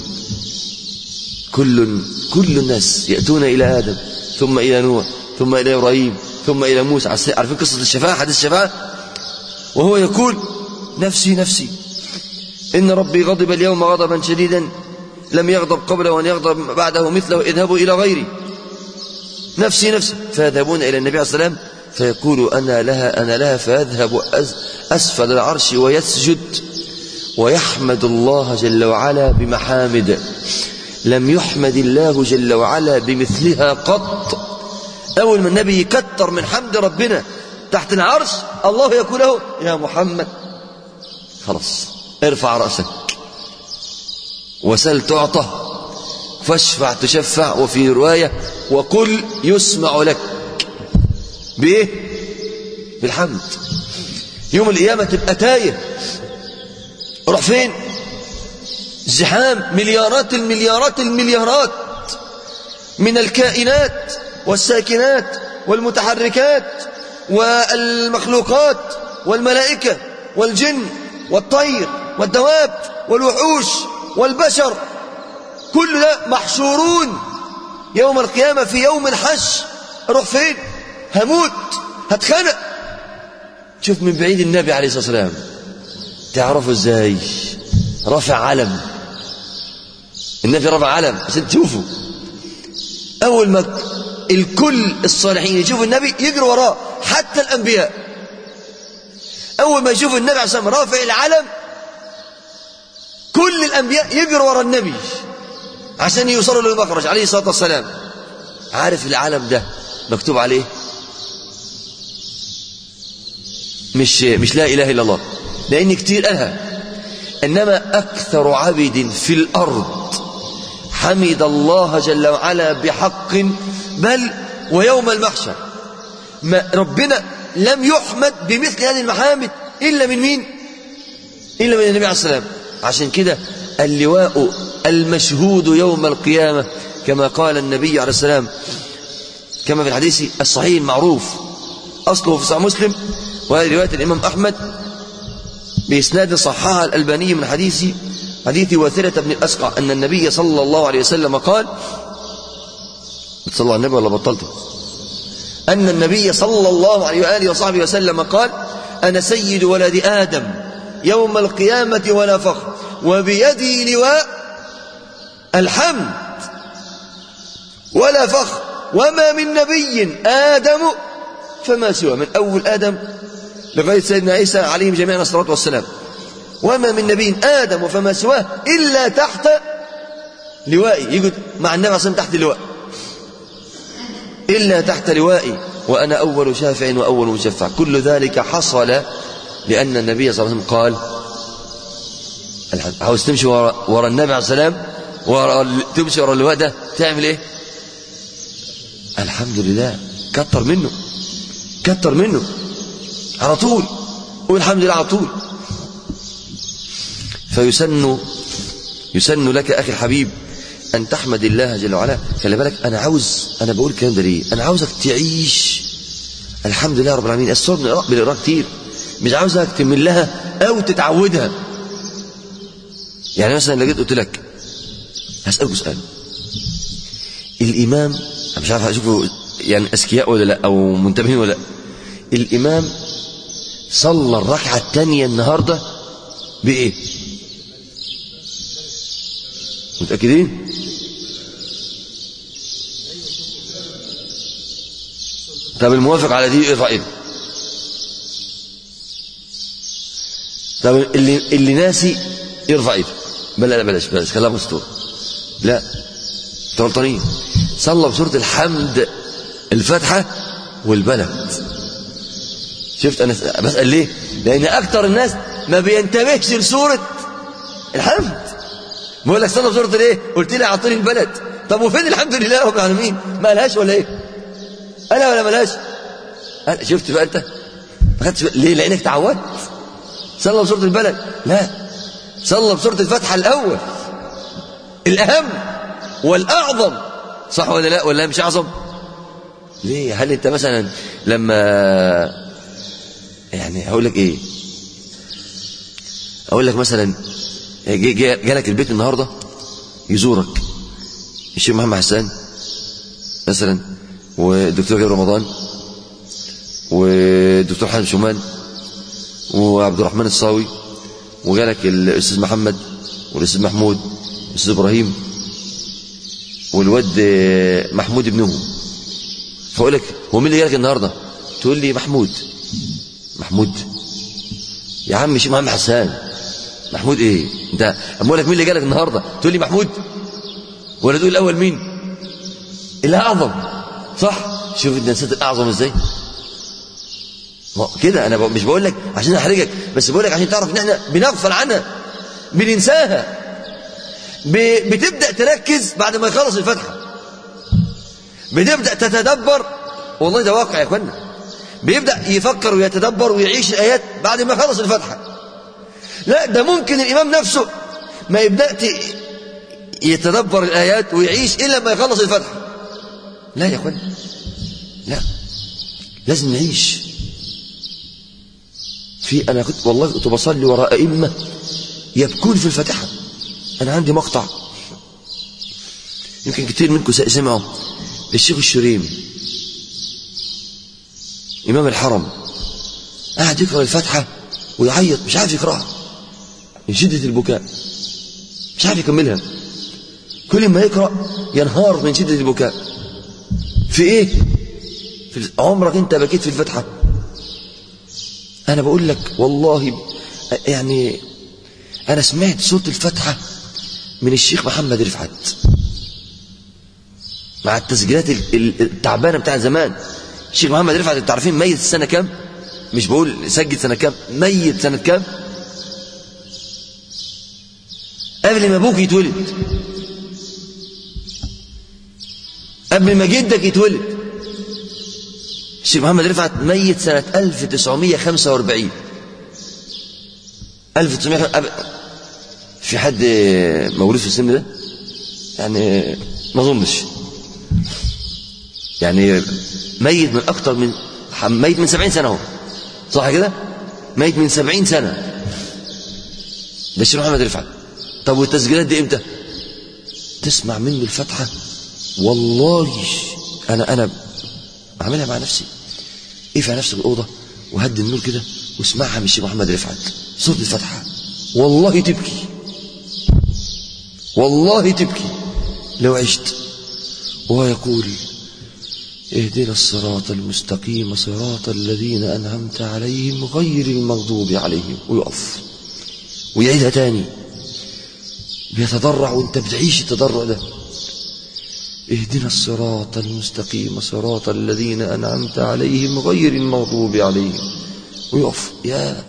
كل كل الناس يأتون إلى آدم ثم إلى نوح ثم إلى إبراهيم ثم إلى موسى عارفين قصة الشفاعة حديث الشفاعة وهو يقول نفسي نفسي إن ربي غضب اليوم غضبا شديدا لم يغضب قبله وأن يغضب بعده مثله اذهبوا إلى غيري نفسي نفسي فيذهبون إلى النبي عليه الصلاة والسلام فيقول أنا لها أنا لها فيذهب أسفل العرش ويسجد ويحمد الله جل وعلا بمحامد لم يحمد الله جل وعلا بمثلها قط أول ما النبي يكتر من حمد ربنا تحت العرش الله يقول له يا محمد خلاص ارفع رأسك وسل تعطى فاشفع تشفع وفي رواية وقل يسمع لك بإيه بالحمد يوم القيامة تبقى تايه روح فين زحام مليارات المليارات المليارات من الكائنات والساكنات والمتحركات والمخلوقات والملائكة والجن والطير والدواب والوحوش والبشر كل ده محشورون يوم القيامة في يوم الحش اروح فين هموت هتخنق شوف من بعيد النبي عليه الصلاة والسلام تعرفوا ازاي رفع علم النبي رفع علم عشان تشوفوا اول ما الكل الصالحين يشوفوا النبي يجروا وراه حتى الانبياء اول ما يشوفوا النبي عليه الصلاه والسلام رافع العلم كل الانبياء يجروا ورا النبي عشان يوصلوا للمخرج عليه الصلاه والسلام عارف العلم ده مكتوب عليه مش مش لا اله الا الله لان كتير قالها انما اكثر عبد في الارض حمد الله جل وعلا بحق بل ويوم المحشر ما ربنا لم يحمد بمثل هذه المحامد إلا من مين إلا من النبي عليه السلام عشان كده اللواء المشهود يوم القيامة كما قال النبي عليه السلام كما في الحديث الصحيح المعروف أصله في صحيح مسلم وهذه رواية الإمام أحمد بإسناد صححها الألباني من حديث حديث واثرة بن الأسقع أن النبي صلى الله عليه وسلم قال بتصلوا على النبي ولا بطلته أن النبي صلى الله عليه وآله وصحبه وسلم قال أنا سيد ولد آدم يوم القيامة ولا فخر وبيدي لواء الحمد ولا فخر وما من نبي آدم فما سوى من أول آدم لغاية سيدنا عيسى عليهم جميعا الصلاة والسلام وما من نبي آدم فما سواه إلا تحت لوائي يقعد مع النبي عليه تحت اللواء إلا تحت لوائي وأنا أول شافع وأول مشفع كل ذلك حصل لأن النبي صلى الله عليه وسلم قال عاوز تمشي ورا, ورا النبي عليه السلام ورا تمشي ورا اللواء ده تعمل ايه الحمد لله كتر منه كتر منه على طول قول الحمد لله على طول فيسن يسن لك أخي الحبيب أن تحمد الله جل وعلا خلي بالك أنا عاوز أنا بقول الكلام ده ليه أنا عاوزك تعيش الحمد لله رب العالمين السور بنقرأ كتير مش عاوزك تمل لها أو تتعودها يعني مثلا لو جيت قلت لك هسألكوا سؤال الإمام أنا مش عارف أشوفه يعني أذكياء ولا لا أو منتبهين ولا لا الإمام صلى الركعة الثانية النهاردة بإيه؟ متأكدين؟ طب الموافق على دي ارفع ايده طب اللي اللي ناسي يرفع ايده بلا لا بلاش بلاش خليها مستور لا انتوا غلطانين صلى بسوره الحمد الفاتحه والبلد شفت انا بسال ليه لان اكتر الناس ما بينتبهش لسوره الحمد بقول لك صلى بسوره الايه قلت لي اعطيني البلد طب وفين الحمد لله رب العالمين ما لهاش ولا ايه انا ولا ملاش أنا شفت بقى انت ما خدتش ليه لانك تعودت صلى بسوره البلد لا صلى بسوره الفاتحه الاول الاهم والاعظم صح ولا لا ولا مش اعظم ليه هل انت مثلا لما يعني هقول لك ايه اقول لك مثلا جالك البيت النهارده يزورك الشيخ محمد حسان مثلا والدكتور غير رمضان والدكتور حازم شومان وعبد الرحمن الصاوي وجالك الاستاذ محمد والاستاذ محمود والاستاذ ابراهيم والواد محمود ابنهم فاقول لك هو مين اللي جالك النهارده تقول لي محمود محمود يا عم شيخ محمد حسان محمود ايه انت اما اقول لك مين اللي جالك النهارده تقول لي محمود ولا تقول الاول مين الاعظم صح شوف الدنسات الاعظم ازاي كده انا مش بقول لك عشان احرجك بس بقول لك عشان تعرف ان احنا بنغفل عنها بننساها بتبدا تركز بعد ما يخلص الفتحه بتبدا تتدبر والله ده واقع يا اخوانا بيبدا يفكر ويتدبر ويعيش الايات بعد ما يخلص الفتحه لا ده ممكن الامام نفسه ما يبدا يتدبر الايات ويعيش الا لما يخلص الفتحه لا يا اخوانا لا لازم نعيش في انا كنت والله كنت بصلي وراء ائمه يبكون في الفاتحه انا عندي مقطع يمكن كتير منكم سمعوا للشيخ الشريم امام الحرم قاعد يقرا الفاتحه ويعيط مش عارف يقراها من شده البكاء مش عارف يكملها كل ما يقرا ينهار من شده البكاء في ايه في عمرك انت بكيت في الفتحة انا بقول لك والله يعني انا سمعت صوت الفتحة من الشيخ محمد رفعت مع التسجيلات التعبانة بتاع زمان الشيخ محمد رفعت انتوا عارفين ميت السنة كام مش بقول سجل سنة كام ميت سنة كام قبل ما ابوك يتولد قبل ما جدك يتولد الشيخ محمد رفعت ميت سنة 1945 1900 في حد مولود في السن ده يعني ما اظنش يعني ميت من اكتر من ميت من 70 سنة اهو صح كده ميت من 70 سنة ده الشيخ محمد رفعت طب والتسجيلات دي امتى تسمع منه الفاتحة والله انا انا اعملها مع نفسي اقفل نفسك الاوضه وهدي النور كده واسمعها من الشيخ محمد رفعت سوره الفاتحه والله تبكي والله تبكي لو عشت وهو يقول اهدنا الصراط المستقيم صراط الذين أنعمت عليهم غير المغضوب عليهم ويقف ويعيدها تاني بيتضرع وانت بتعيش التضرع ده اهدنا الصراط المستقيم صراط الذين أنعمت عليهم غير المغضوب عليهم ويقف يا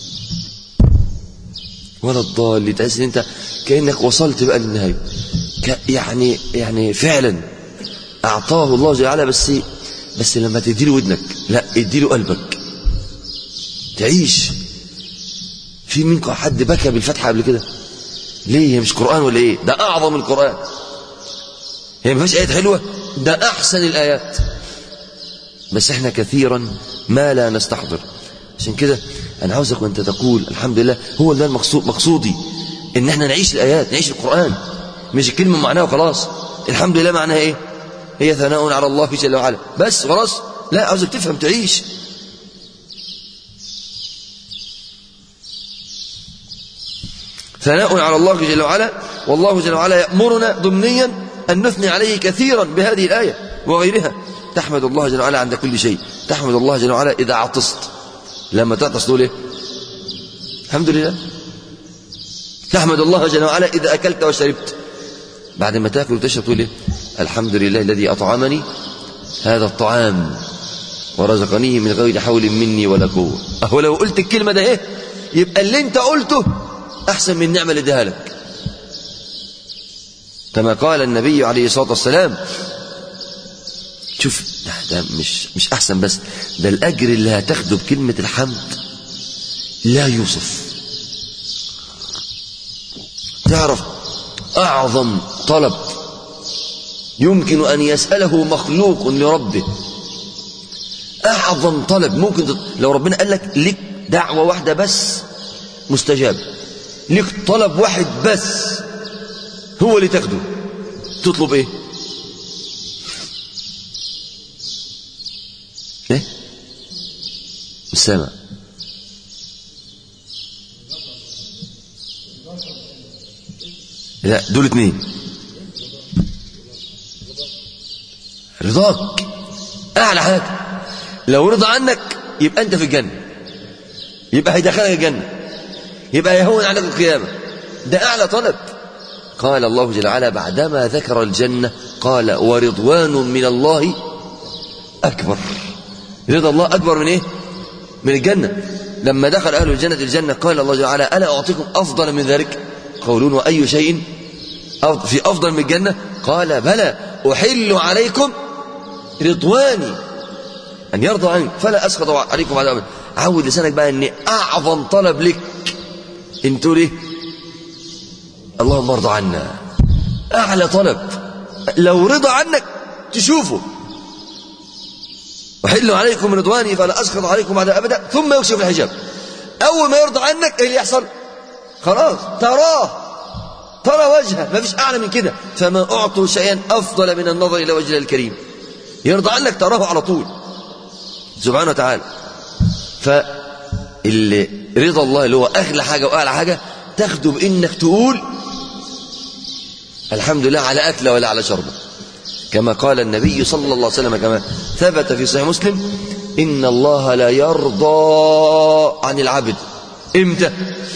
ولا الضال تحس ان انت كانك وصلت بقى للنهايه يعني يعني فعلا اعطاه الله جل وعلا بس بس لما تديله ودنك لا اديله قلبك تعيش في منكم حد بكى بالفتحه قبل كده ليه هي مش قران ولا ايه ده اعظم القران هي ما فيش ايات حلوه ده احسن الايات بس احنا كثيرا ما لا نستحضر عشان كده انا عاوزك وانت تقول الحمد لله هو ده المقصود مقصودي ان احنا نعيش الايات نعيش القران مش الكلمه معناها وخلاص الحمد لله معناها ايه هي ثناء على الله جل وعلا بس خلاص لا عاوزك تفهم تعيش ثناء على الله جل وعلا والله جل وعلا يأمرنا ضمنيا أن نثني عليه كثيرا بهذه الآية وغيرها تحمد الله جل وعلا عند كل شيء تحمد الله جل وعلا إذا عطست لما تعطس تقول ايه الحمد لله تحمد الله جل وعلا إذا أكلت وشربت بعد ما تاكل وتشرب تقول ايه الحمد لله الذي أطعمني هذا الطعام ورزقنيه من غير حول مني ولا قوة أهو لو قلت الكلمة ده ايه يبقى اللي انت قلته أحسن من النعمة اللي اداها لك كما قال النبي عليه الصلاة والسلام شوف ده, ده مش مش أحسن بس ده الأجر اللي هتاخده بكلمة الحمد لا يوصف تعرف أعظم طلب يمكن أن يسأله مخلوق لربه أعظم طلب ممكن تط... لو ربنا قال لك لك دعوة واحدة بس مستجاب لك طلب واحد بس هو اللي تاخده تطلب ايه ايه مش سامع لا دول اتنين رضاك اعلى حاجه لو رضى عنك يبقى انت في الجنه يبقى هيدخلك الجنه يبقى يهون عليك القيامه ده اعلى طلب قال الله جل وعلا بعدما ذكر الجنه قال ورضوان من الله اكبر رضا الله اكبر من ايه من الجنه لما دخل اهل الجنه الجنه قال الله جل وعلا الا اعطيكم افضل من ذلك قولون واي شيء في افضل من الجنه قال بلى احل عليكم رضواني أن يرضى عنك فلا أسخط عليكم عذابا عود لسانك بقى أن أعظم طلب لك أن تقول إيه اللهم ارضى عنا أعلى طلب لو رضى عنك تشوفه وحل عليكم رضواني فلا أسخط عليكم عذاب أبدا ثم يكشف الحجاب أول ما يرضى عنك إيه اللي يحصل خلاص تراه ترى وجهه ما فيش أعلى من كده فما أعطوا شيئا أفضل من النظر إلى وجهه الكريم يرضى عنك تراه على طول سبحانه وتعالى فاللي رضا الله اللي هو أغلى حاجة وأعلى حاجة تاخده بإنك تقول الحمد لله على أكله ولا على شربه كما قال النبي صلى الله عليه وسلم كما ثبت في صحيح مسلم إن الله لا يرضى عن العبد إمتى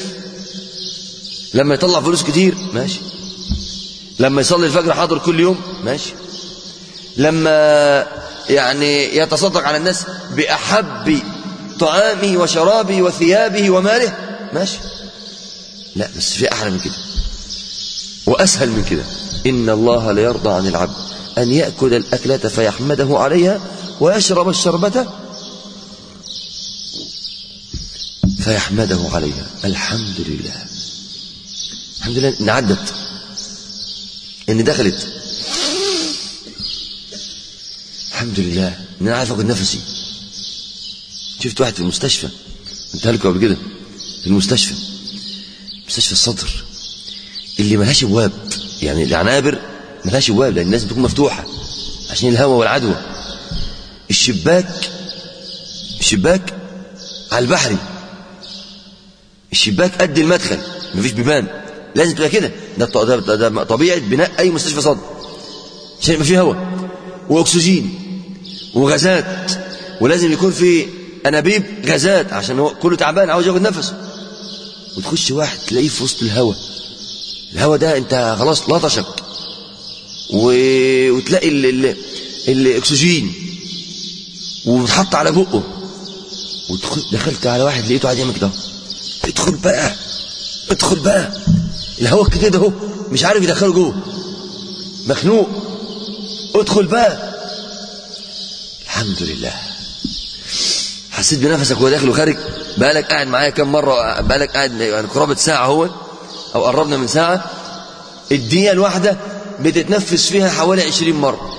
لما يطلع فلوس كتير ماشي لما يصلي الفجر حاضر كل يوم ماشي لما يعني يتصدق على الناس بأحب طعامه وشرابه وثيابه وماله ماشي لا بس في أحلى من كده وأسهل من كده إن الله لا يرضى عن العبد أن يأكل الأكلة فيحمده عليها ويشرب الشربة فيحمده عليها الحمد لله الحمد لله إن عدت إن دخلت الحمد لله ان انا عارف اخد نفسي شفت واحد في المستشفى قلت لكم قبل كده في المستشفى مستشفى الصدر اللي ملهاش ابواب يعني العنابر ملهاش ابواب لان الناس بتكون مفتوحه عشان الهواء والعدوى الشباك الشباك على البحري الشباك قد المدخل مفيش بيبان لازم تبقى كده ده, ده, ده, ده طبيعه بناء اي مستشفى صدر عشان يبقى فيه هواء واكسجين وغازات ولازم يكون في انابيب غازات عشان هو كله تعبان عاوز ياخد نفسه وتخش واحد تلاقيه في وسط الهواء الهواء ده انت خلاص لطشك و... وتلاقي ال... ال... الاكسجين وتحط على بقه ودخل دخلت على واحد لقيته قاعد يعمل كده ادخل بقى ادخل بقى الهواء كده اهو مش عارف يدخله جوه مخنوق ادخل بقى الحمد لله حسيت بنفسك وهو داخل وخارج بقالك قاعد معايا كم مره بقالك قاعد يعني قرابه ساعه هو او قربنا من ساعه الدقيقه الواحده بتتنفس فيها حوالي 20 مره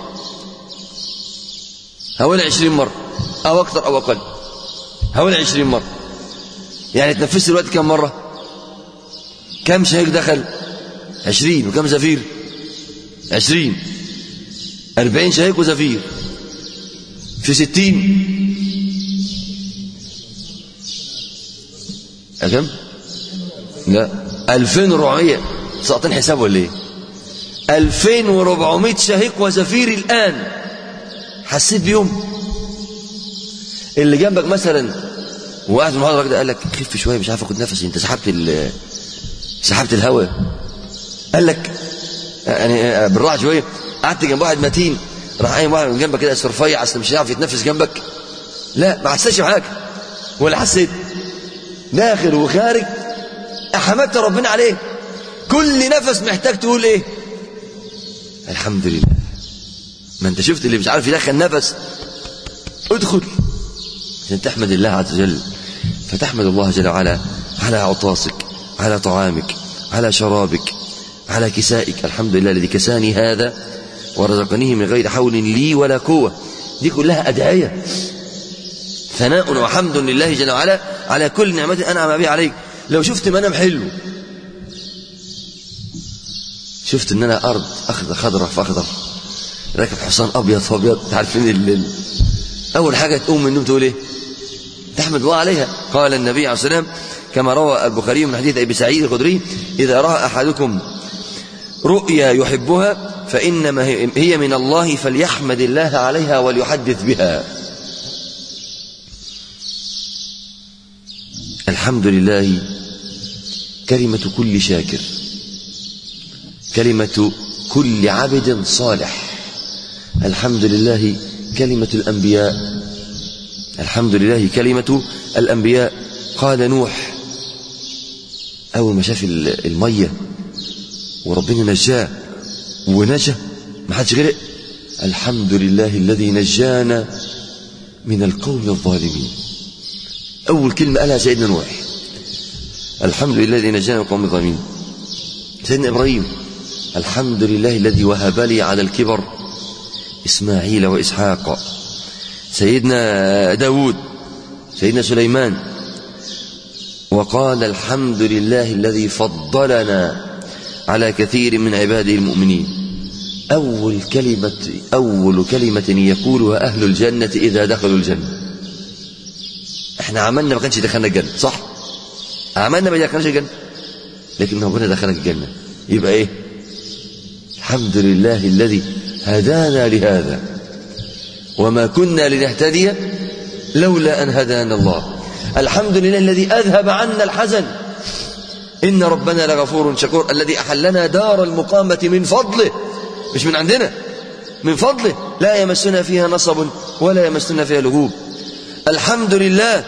حوالي 20 مره او اكثر او اقل حوالي 20 مره يعني تنفست دلوقتي كم مره كم شهيق دخل 20 وكم زفير 20 40 شهيق وزفير في 60 كم لا 2400 ساقطين حساب ولا ايه 2400 شهيق وزفير الان حسيت بيهم اللي جنبك مثلا وقاعد في المحاضره كده قال لك خف شويه مش عارف اخد نفسي انت سحبت ال سحبت الهواء قال لك يعني بالراحه شويه قعدت جنب واحد متين راح قايم واحد من جنبك كده رفيع اصل مش هيعرف يتنفس جنبك لا ما حسيتش بحاجه ولا حسيت داخل وخارج حمدت ربنا عليه كل نفس محتاج تقول ايه الحمد لله ما انت شفت اللي مش عارف يدخل نفس ادخل عشان تحمد الله عز وجل فتحمد الله جل وعلا على عطاسك على طعامك على شرابك على كسائك الحمد لله الذي كساني هذا ورزقنيه من غير حول لي ولا قوة دي كلها أدعية ثناء وحمد لله جل وعلا على كل نعمة أنعم بها عليك لو شفت منام حلو شفت ان انا ارض اخضر خضرة في اخضر راكب حصان ابيض في ابيض عارفين الليل اول حاجه تقوم من النوم تقول ايه تحمد الله عليها قال النبي عليه الصلاه والسلام كما روى البخاري من حديث ابي سعيد الخدري اذا راى احدكم رؤيا يحبها فانما هي من الله فليحمد الله عليها وليحدث بها الحمد لله كلمه كل شاكر كلمه كل عبد صالح الحمد لله كلمة الأنبياء الحمد لله كلمة الأنبياء قال نوح أول ما شاف المية وربنا نجاه ونجا ما حدش غرق الحمد لله الذي نجانا من القوم الظالمين أول كلمة قالها سيدنا نوح الحمد لله الذي نجانا من القوم الظالمين سيدنا إبراهيم الحمد لله الذي وهب لي على الكبر إسماعيل وإسحاق سيدنا داود سيدنا سليمان وقال الحمد لله الذي فضلنا على كثير من عباده المؤمنين أول كلمة أول كلمة يقولها أهل الجنة إذا دخلوا الجنة احنا عملنا ما كانش دخلنا الجنة صح عملنا ما دخلناش الجنة لكن ربنا دخلك الجنة يبقى ايه الحمد لله الذي هدانا لهذا وما كنا لنهتدي لولا أن هدانا الله الحمد لله الذي أذهب عنا الحزن إن ربنا لغفور شكور الذي أحلنا دار المقامة من فضله مش من عندنا من فضله لا يمسنا فيها نصب ولا يمسنا فيها لغوب الحمد لله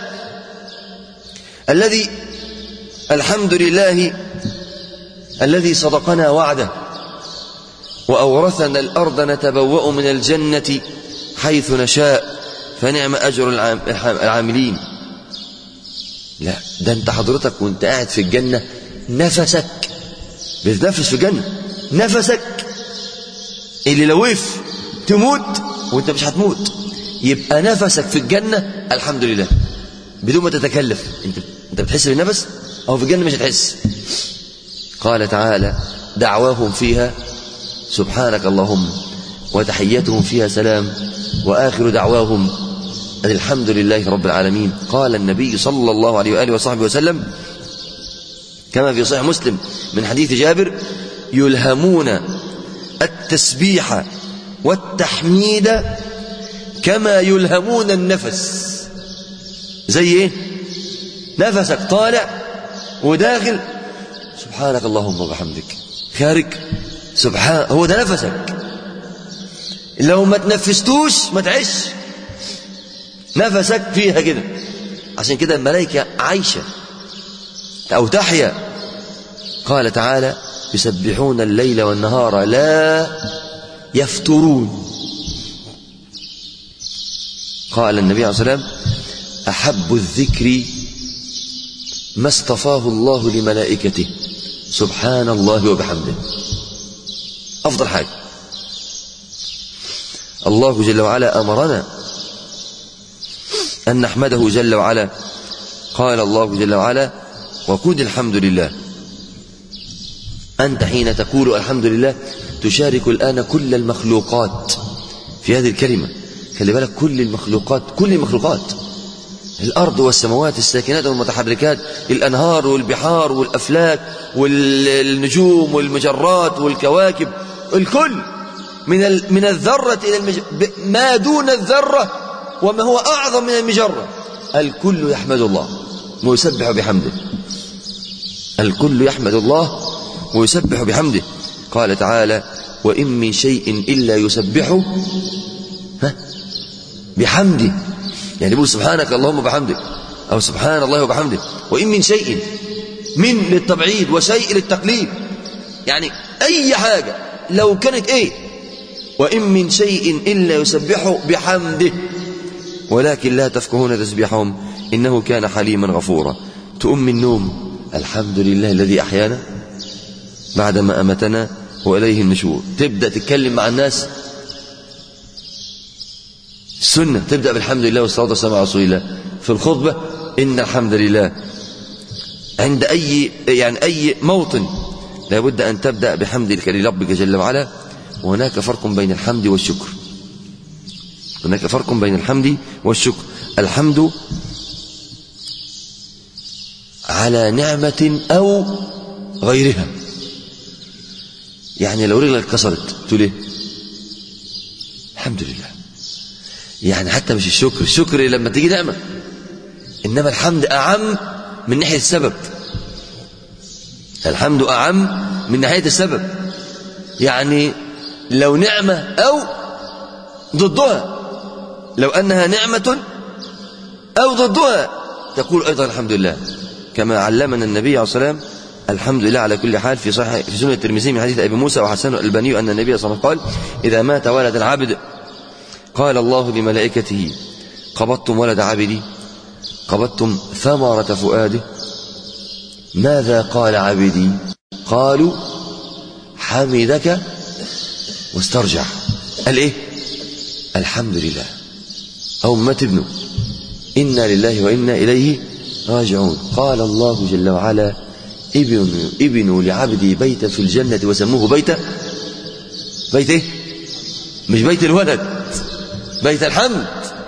الذي الحمد لله الذي صدقنا وعده وأورثنا الأرض نتبوأ من الجنة حيث نشاء فنعم أجر العاملين لا ده انت حضرتك وانت قاعد في الجنة نفسك بتنفس في الجنة نفسك اللي لو وقف تموت وانت مش هتموت يبقى نفسك في الجنة الحمد لله بدون ما تتكلف انت انت بتحس بالنفس او في الجنة مش هتحس قال تعالى دعواهم فيها سبحانك اللهم وتحيتهم فيها سلام وآخر دعواهم الحمد لله رب العالمين قال النبي صلى الله عليه وآله وصحبه وسلم كما في صحيح مسلم من حديث جابر يلهمون التسبيح والتحميد كما يلهمون النفس زي ايه نفسك طالع وداخل سبحانك اللهم وبحمدك خارج سبحان هو ده نفسك لو ما تنفستوش ما تعيش نفسك فيها كده عشان كده الملائكة عايشة أو تحيا قال تعالى يسبحون الليل والنهار لا يفترون قال النبي عليه الصلاة والسلام أحب الذكر ما اصطفاه الله لملائكته سبحان الله وبحمده أفضل حاجة الله جل وعلا أمرنا أن نحمده جل وعلا قال الله جل وعلا وقل الحمد لله أنت حين تقول الحمد لله تشارك الآن كل المخلوقات في هذه الكلمة خلي بالك كل المخلوقات كل المخلوقات الأرض والسماوات الساكنات والمتحركات الأنهار والبحار والأفلاك والنجوم والمجرات والكواكب الكل من من الذرة إلى المج... ما دون الذرة وما هو أعظم من المجرة الكل يحمد الله ويسبح بحمده الكل يحمد الله ويسبح بحمده قال تعالى وإن من شيء إلا يسبح ها بحمده يعني بيقول سبحانك اللهم بحمدك أو سبحان الله وبحمده وإن من شيء من للتبعيد وشيء للتقليد يعني أي حاجة لو كانت إيه وإن من شيء إلا يسبح بحمده ولكن لا تفقهون تسبيحهم إنه كان حليما غفورا تؤم من النوم الحمد لله الذي أحيانا بعدما أمتنا وإليه النشور تبدأ تتكلم مع الناس السنة تبدأ بالحمد لله والصلاة والسلام على رسول الله في الخطبة إن الحمد لله عند أي يعني أي موطن لابد أن تبدأ بحمد لربك جل وعلا وهناك فرق بين الحمد والشكر هناك فرق بين الحمد والشكر الحمد على نعمة أو غيرها يعني لو رجلك كسرت تقول ايه الحمد لله يعني حتى مش الشكر الشكر لما تيجي نعمة إنما الحمد أعم من ناحية السبب الحمد أعم من ناحية السبب يعني لو نعمة أو ضدها لو أنها نعمة أو ضدها تقول أيضا الحمد لله كما علمنا النبي عليه الصلاة والسلام الحمد لله على كل حال في صحيح في سنة الترمذي من حديث أبي موسى وحسن الألباني أن النبي صلى الله عليه وسلم قال إذا مات ولد العبد قال الله لملائكته قبضتم ولد عبدي قبضتم ثمرة فؤاده ماذا قال عبدي قالوا حمدك واسترجع قال ايه الحمد لله أو مات ابنه إنا لله وإنا إليه راجعون قال الله جل وعلا ابن ابن لعبدي بيت في الجنة وسموه بيت بيت ايه مش بيت الولد بيت الحمد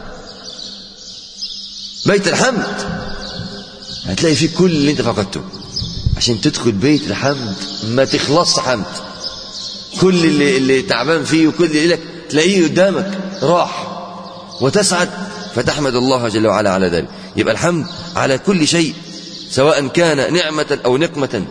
بيت الحمد هتلاقي فيه كل اللي انت فقدته عشان تدخل بيت الحمد ما تخلصش حمد كل اللي, اللي تعبان فيه وكل اللي لك تلاقيه قدامك راح وتسعد فتحمد الله جل وعلا على ذلك يبقى الحمد على كل شيء سواء كان نعمة أو نقمة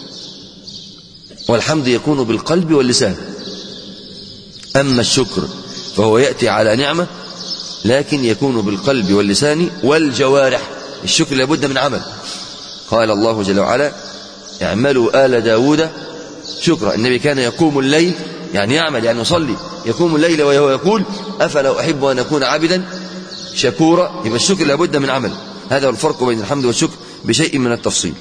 والحمد يكون بالقلب واللسان أما الشكر فهو يأتي على نعمة لكن يكون بالقلب واللسان والجوارح الشكر لابد من عمل قال الله جل وعلا اعملوا آل داود شكرا النبي كان يقوم الليل يعني يعمل يعني يصلي يقوم الليل وهو يقول أفلا أحب أن أكون عبدا شكورا يبقى الشكر لابد من عمل هذا هو الفرق بين الحمد والشكر بشيء من التفصيل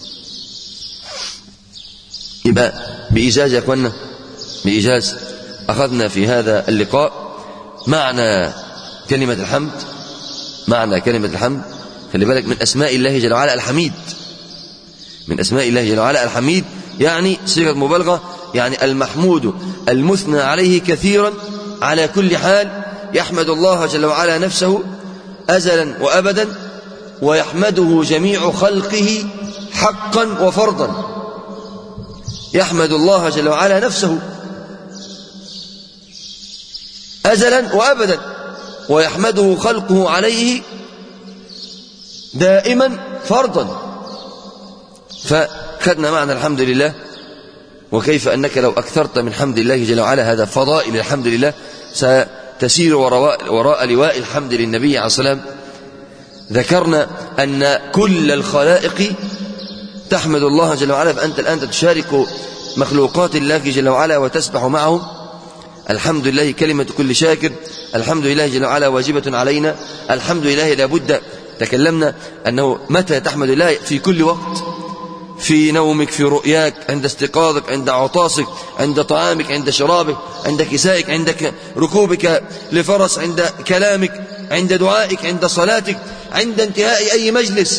يبقى بإيجاز يا أخوانا بإيجاز أخذنا في هذا اللقاء معنى كلمة الحمد معنى كلمة الحمد خلي بالك من أسماء الله جل وعلا الحميد من أسماء الله جل وعلا الحميد يعني صيغة مبالغة يعني المحمود المثنى عليه كثيرا على كل حال يحمد الله جل وعلا نفسه أزلا وأبدا ويحمده جميع خلقه حقا وفرضا يحمد الله جل وعلا نفسه أزلا وأبدا ويحمده خلقه عليه دائما فرضا فخدنا معنى الحمد لله وكيف أنك لو أكثرت من حمد الله جل وعلا هذا فضائل الحمد لله ستسير وراء, وراء لواء الحمد للنبي عليه الصلاة والسلام ذكرنا أن كل الخلائق تحمد الله جل وعلا فأنت الآن تشارك مخلوقات الله جل وعلا وتسبح معهم الحمد لله كلمة كل شاكر الحمد لله جل وعلا واجبة علينا الحمد لله لابد تكلمنا أنه متى تحمد الله في كل وقت في نومك في رؤياك عند استيقاظك عند عطاسك عند طعامك عند شرابك عند كسائك عند ركوبك لفرس عند كلامك عند دعائك عند صلاتك عند انتهاء أي مجلس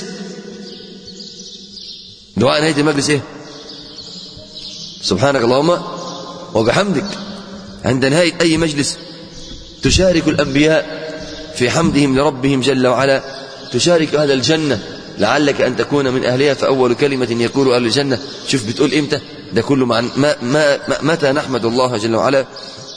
دعاء نهاية المجلس إيه سبحانك اللهم وبحمدك عند نهاية أي مجلس تشارك الأنبياء في حمدهم لربهم جل وعلا تشارك أهل الجنة لعلك أن تكون من أهلها فأول كلمة يقول أهل الجنة شوف بتقول إمتى ده كله مع ما ما متى نحمد الله جل وعلا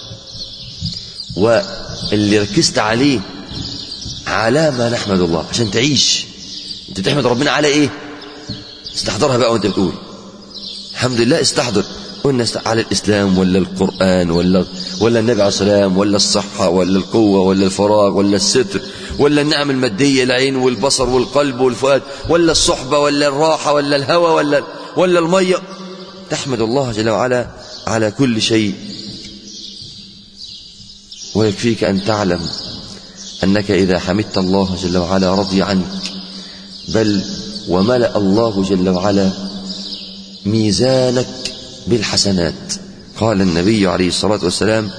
واللي ركزت عليه على ما نحمد الله عشان تعيش انت بتحمد ربنا على ايه استحضرها بقى وانت بتقول الحمد لله استحضر قلنا على الإسلام ولا القرآن ولا ولا النبي عليه السلام ولا الصحة ولا القوة ولا الفراغ ولا الستر ولا النعم المادية العين والبصر والقلب والفؤاد ولا الصحبة ولا الراحة ولا الهوى ولا ولا المية تحمد الله جل وعلا على كل شيء ويكفيك أن تعلم أنك إذا حمدت الله جل وعلا رضي عنك بل وملأ الله جل وعلا ميزانك بالحسنات قال النبي عليه الصلاة والسلام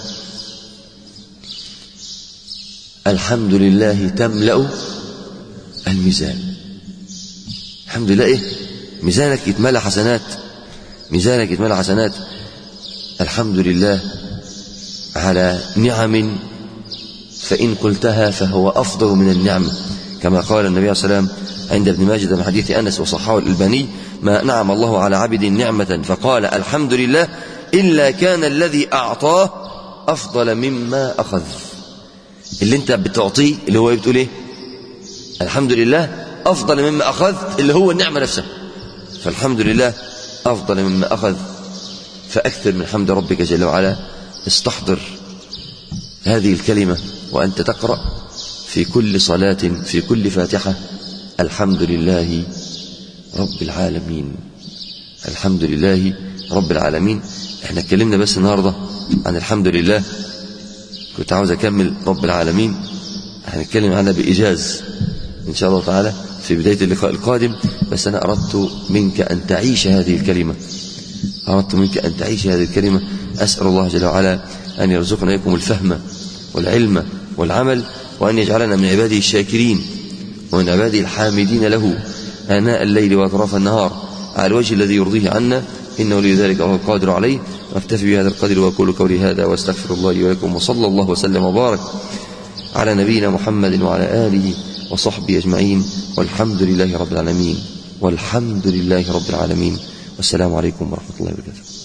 الحمد لله تملأ الميزان الحمد لله إيه ميزانك يتملى حسنات ميزانك يتملى حسنات الحمد لله على نعم فإن قلتها فهو أفضل من النعم كما قال النبي عليه الصلاة والسلام عند ابن ماجد من حديث أنس وصححه الألباني ما نعم الله على عبد نعمة فقال الحمد لله إلا كان الذي أعطاه أفضل مما أخذ اللي أنت بتعطيه اللي هو بتقول إيه الحمد لله أفضل مما أخذت اللي هو النعمة نفسها فالحمد لله أفضل مما أخذ فأكثر من حمد ربك جل وعلا استحضر هذه الكلمة وأنت تقرأ في كل صلاة في كل فاتحة الحمد لله رب العالمين الحمد لله رب العالمين احنا اتكلمنا بس النهاردة عن الحمد لله كنت عاوز أكمل رب العالمين هنتكلم عنها بإيجاز إن شاء الله تعالى في بداية اللقاء القادم بس أنا أردت منك أن تعيش هذه الكلمة أردت منك أن تعيش هذه الكلمة أسأل الله جل وعلا أن يرزقنا إياكم الفهم والعلم والعمل وأن يجعلنا من عباده الشاكرين ومن عباده الحامدين له آناء الليل وأطراف النهار على الوجه الذي يرضيه عنا إنه لذلك وهو القادر عليه واكتفي بهذا القدر وأقول قولي هذا واستغفر الله لي ولكم وصلى الله وسلم وبارك على نبينا محمد وعلى آله وصحبه أجمعين والحمد لله رب العالمين والحمد لله رب العالمين والسلام عليكم ورحمة الله وبركاته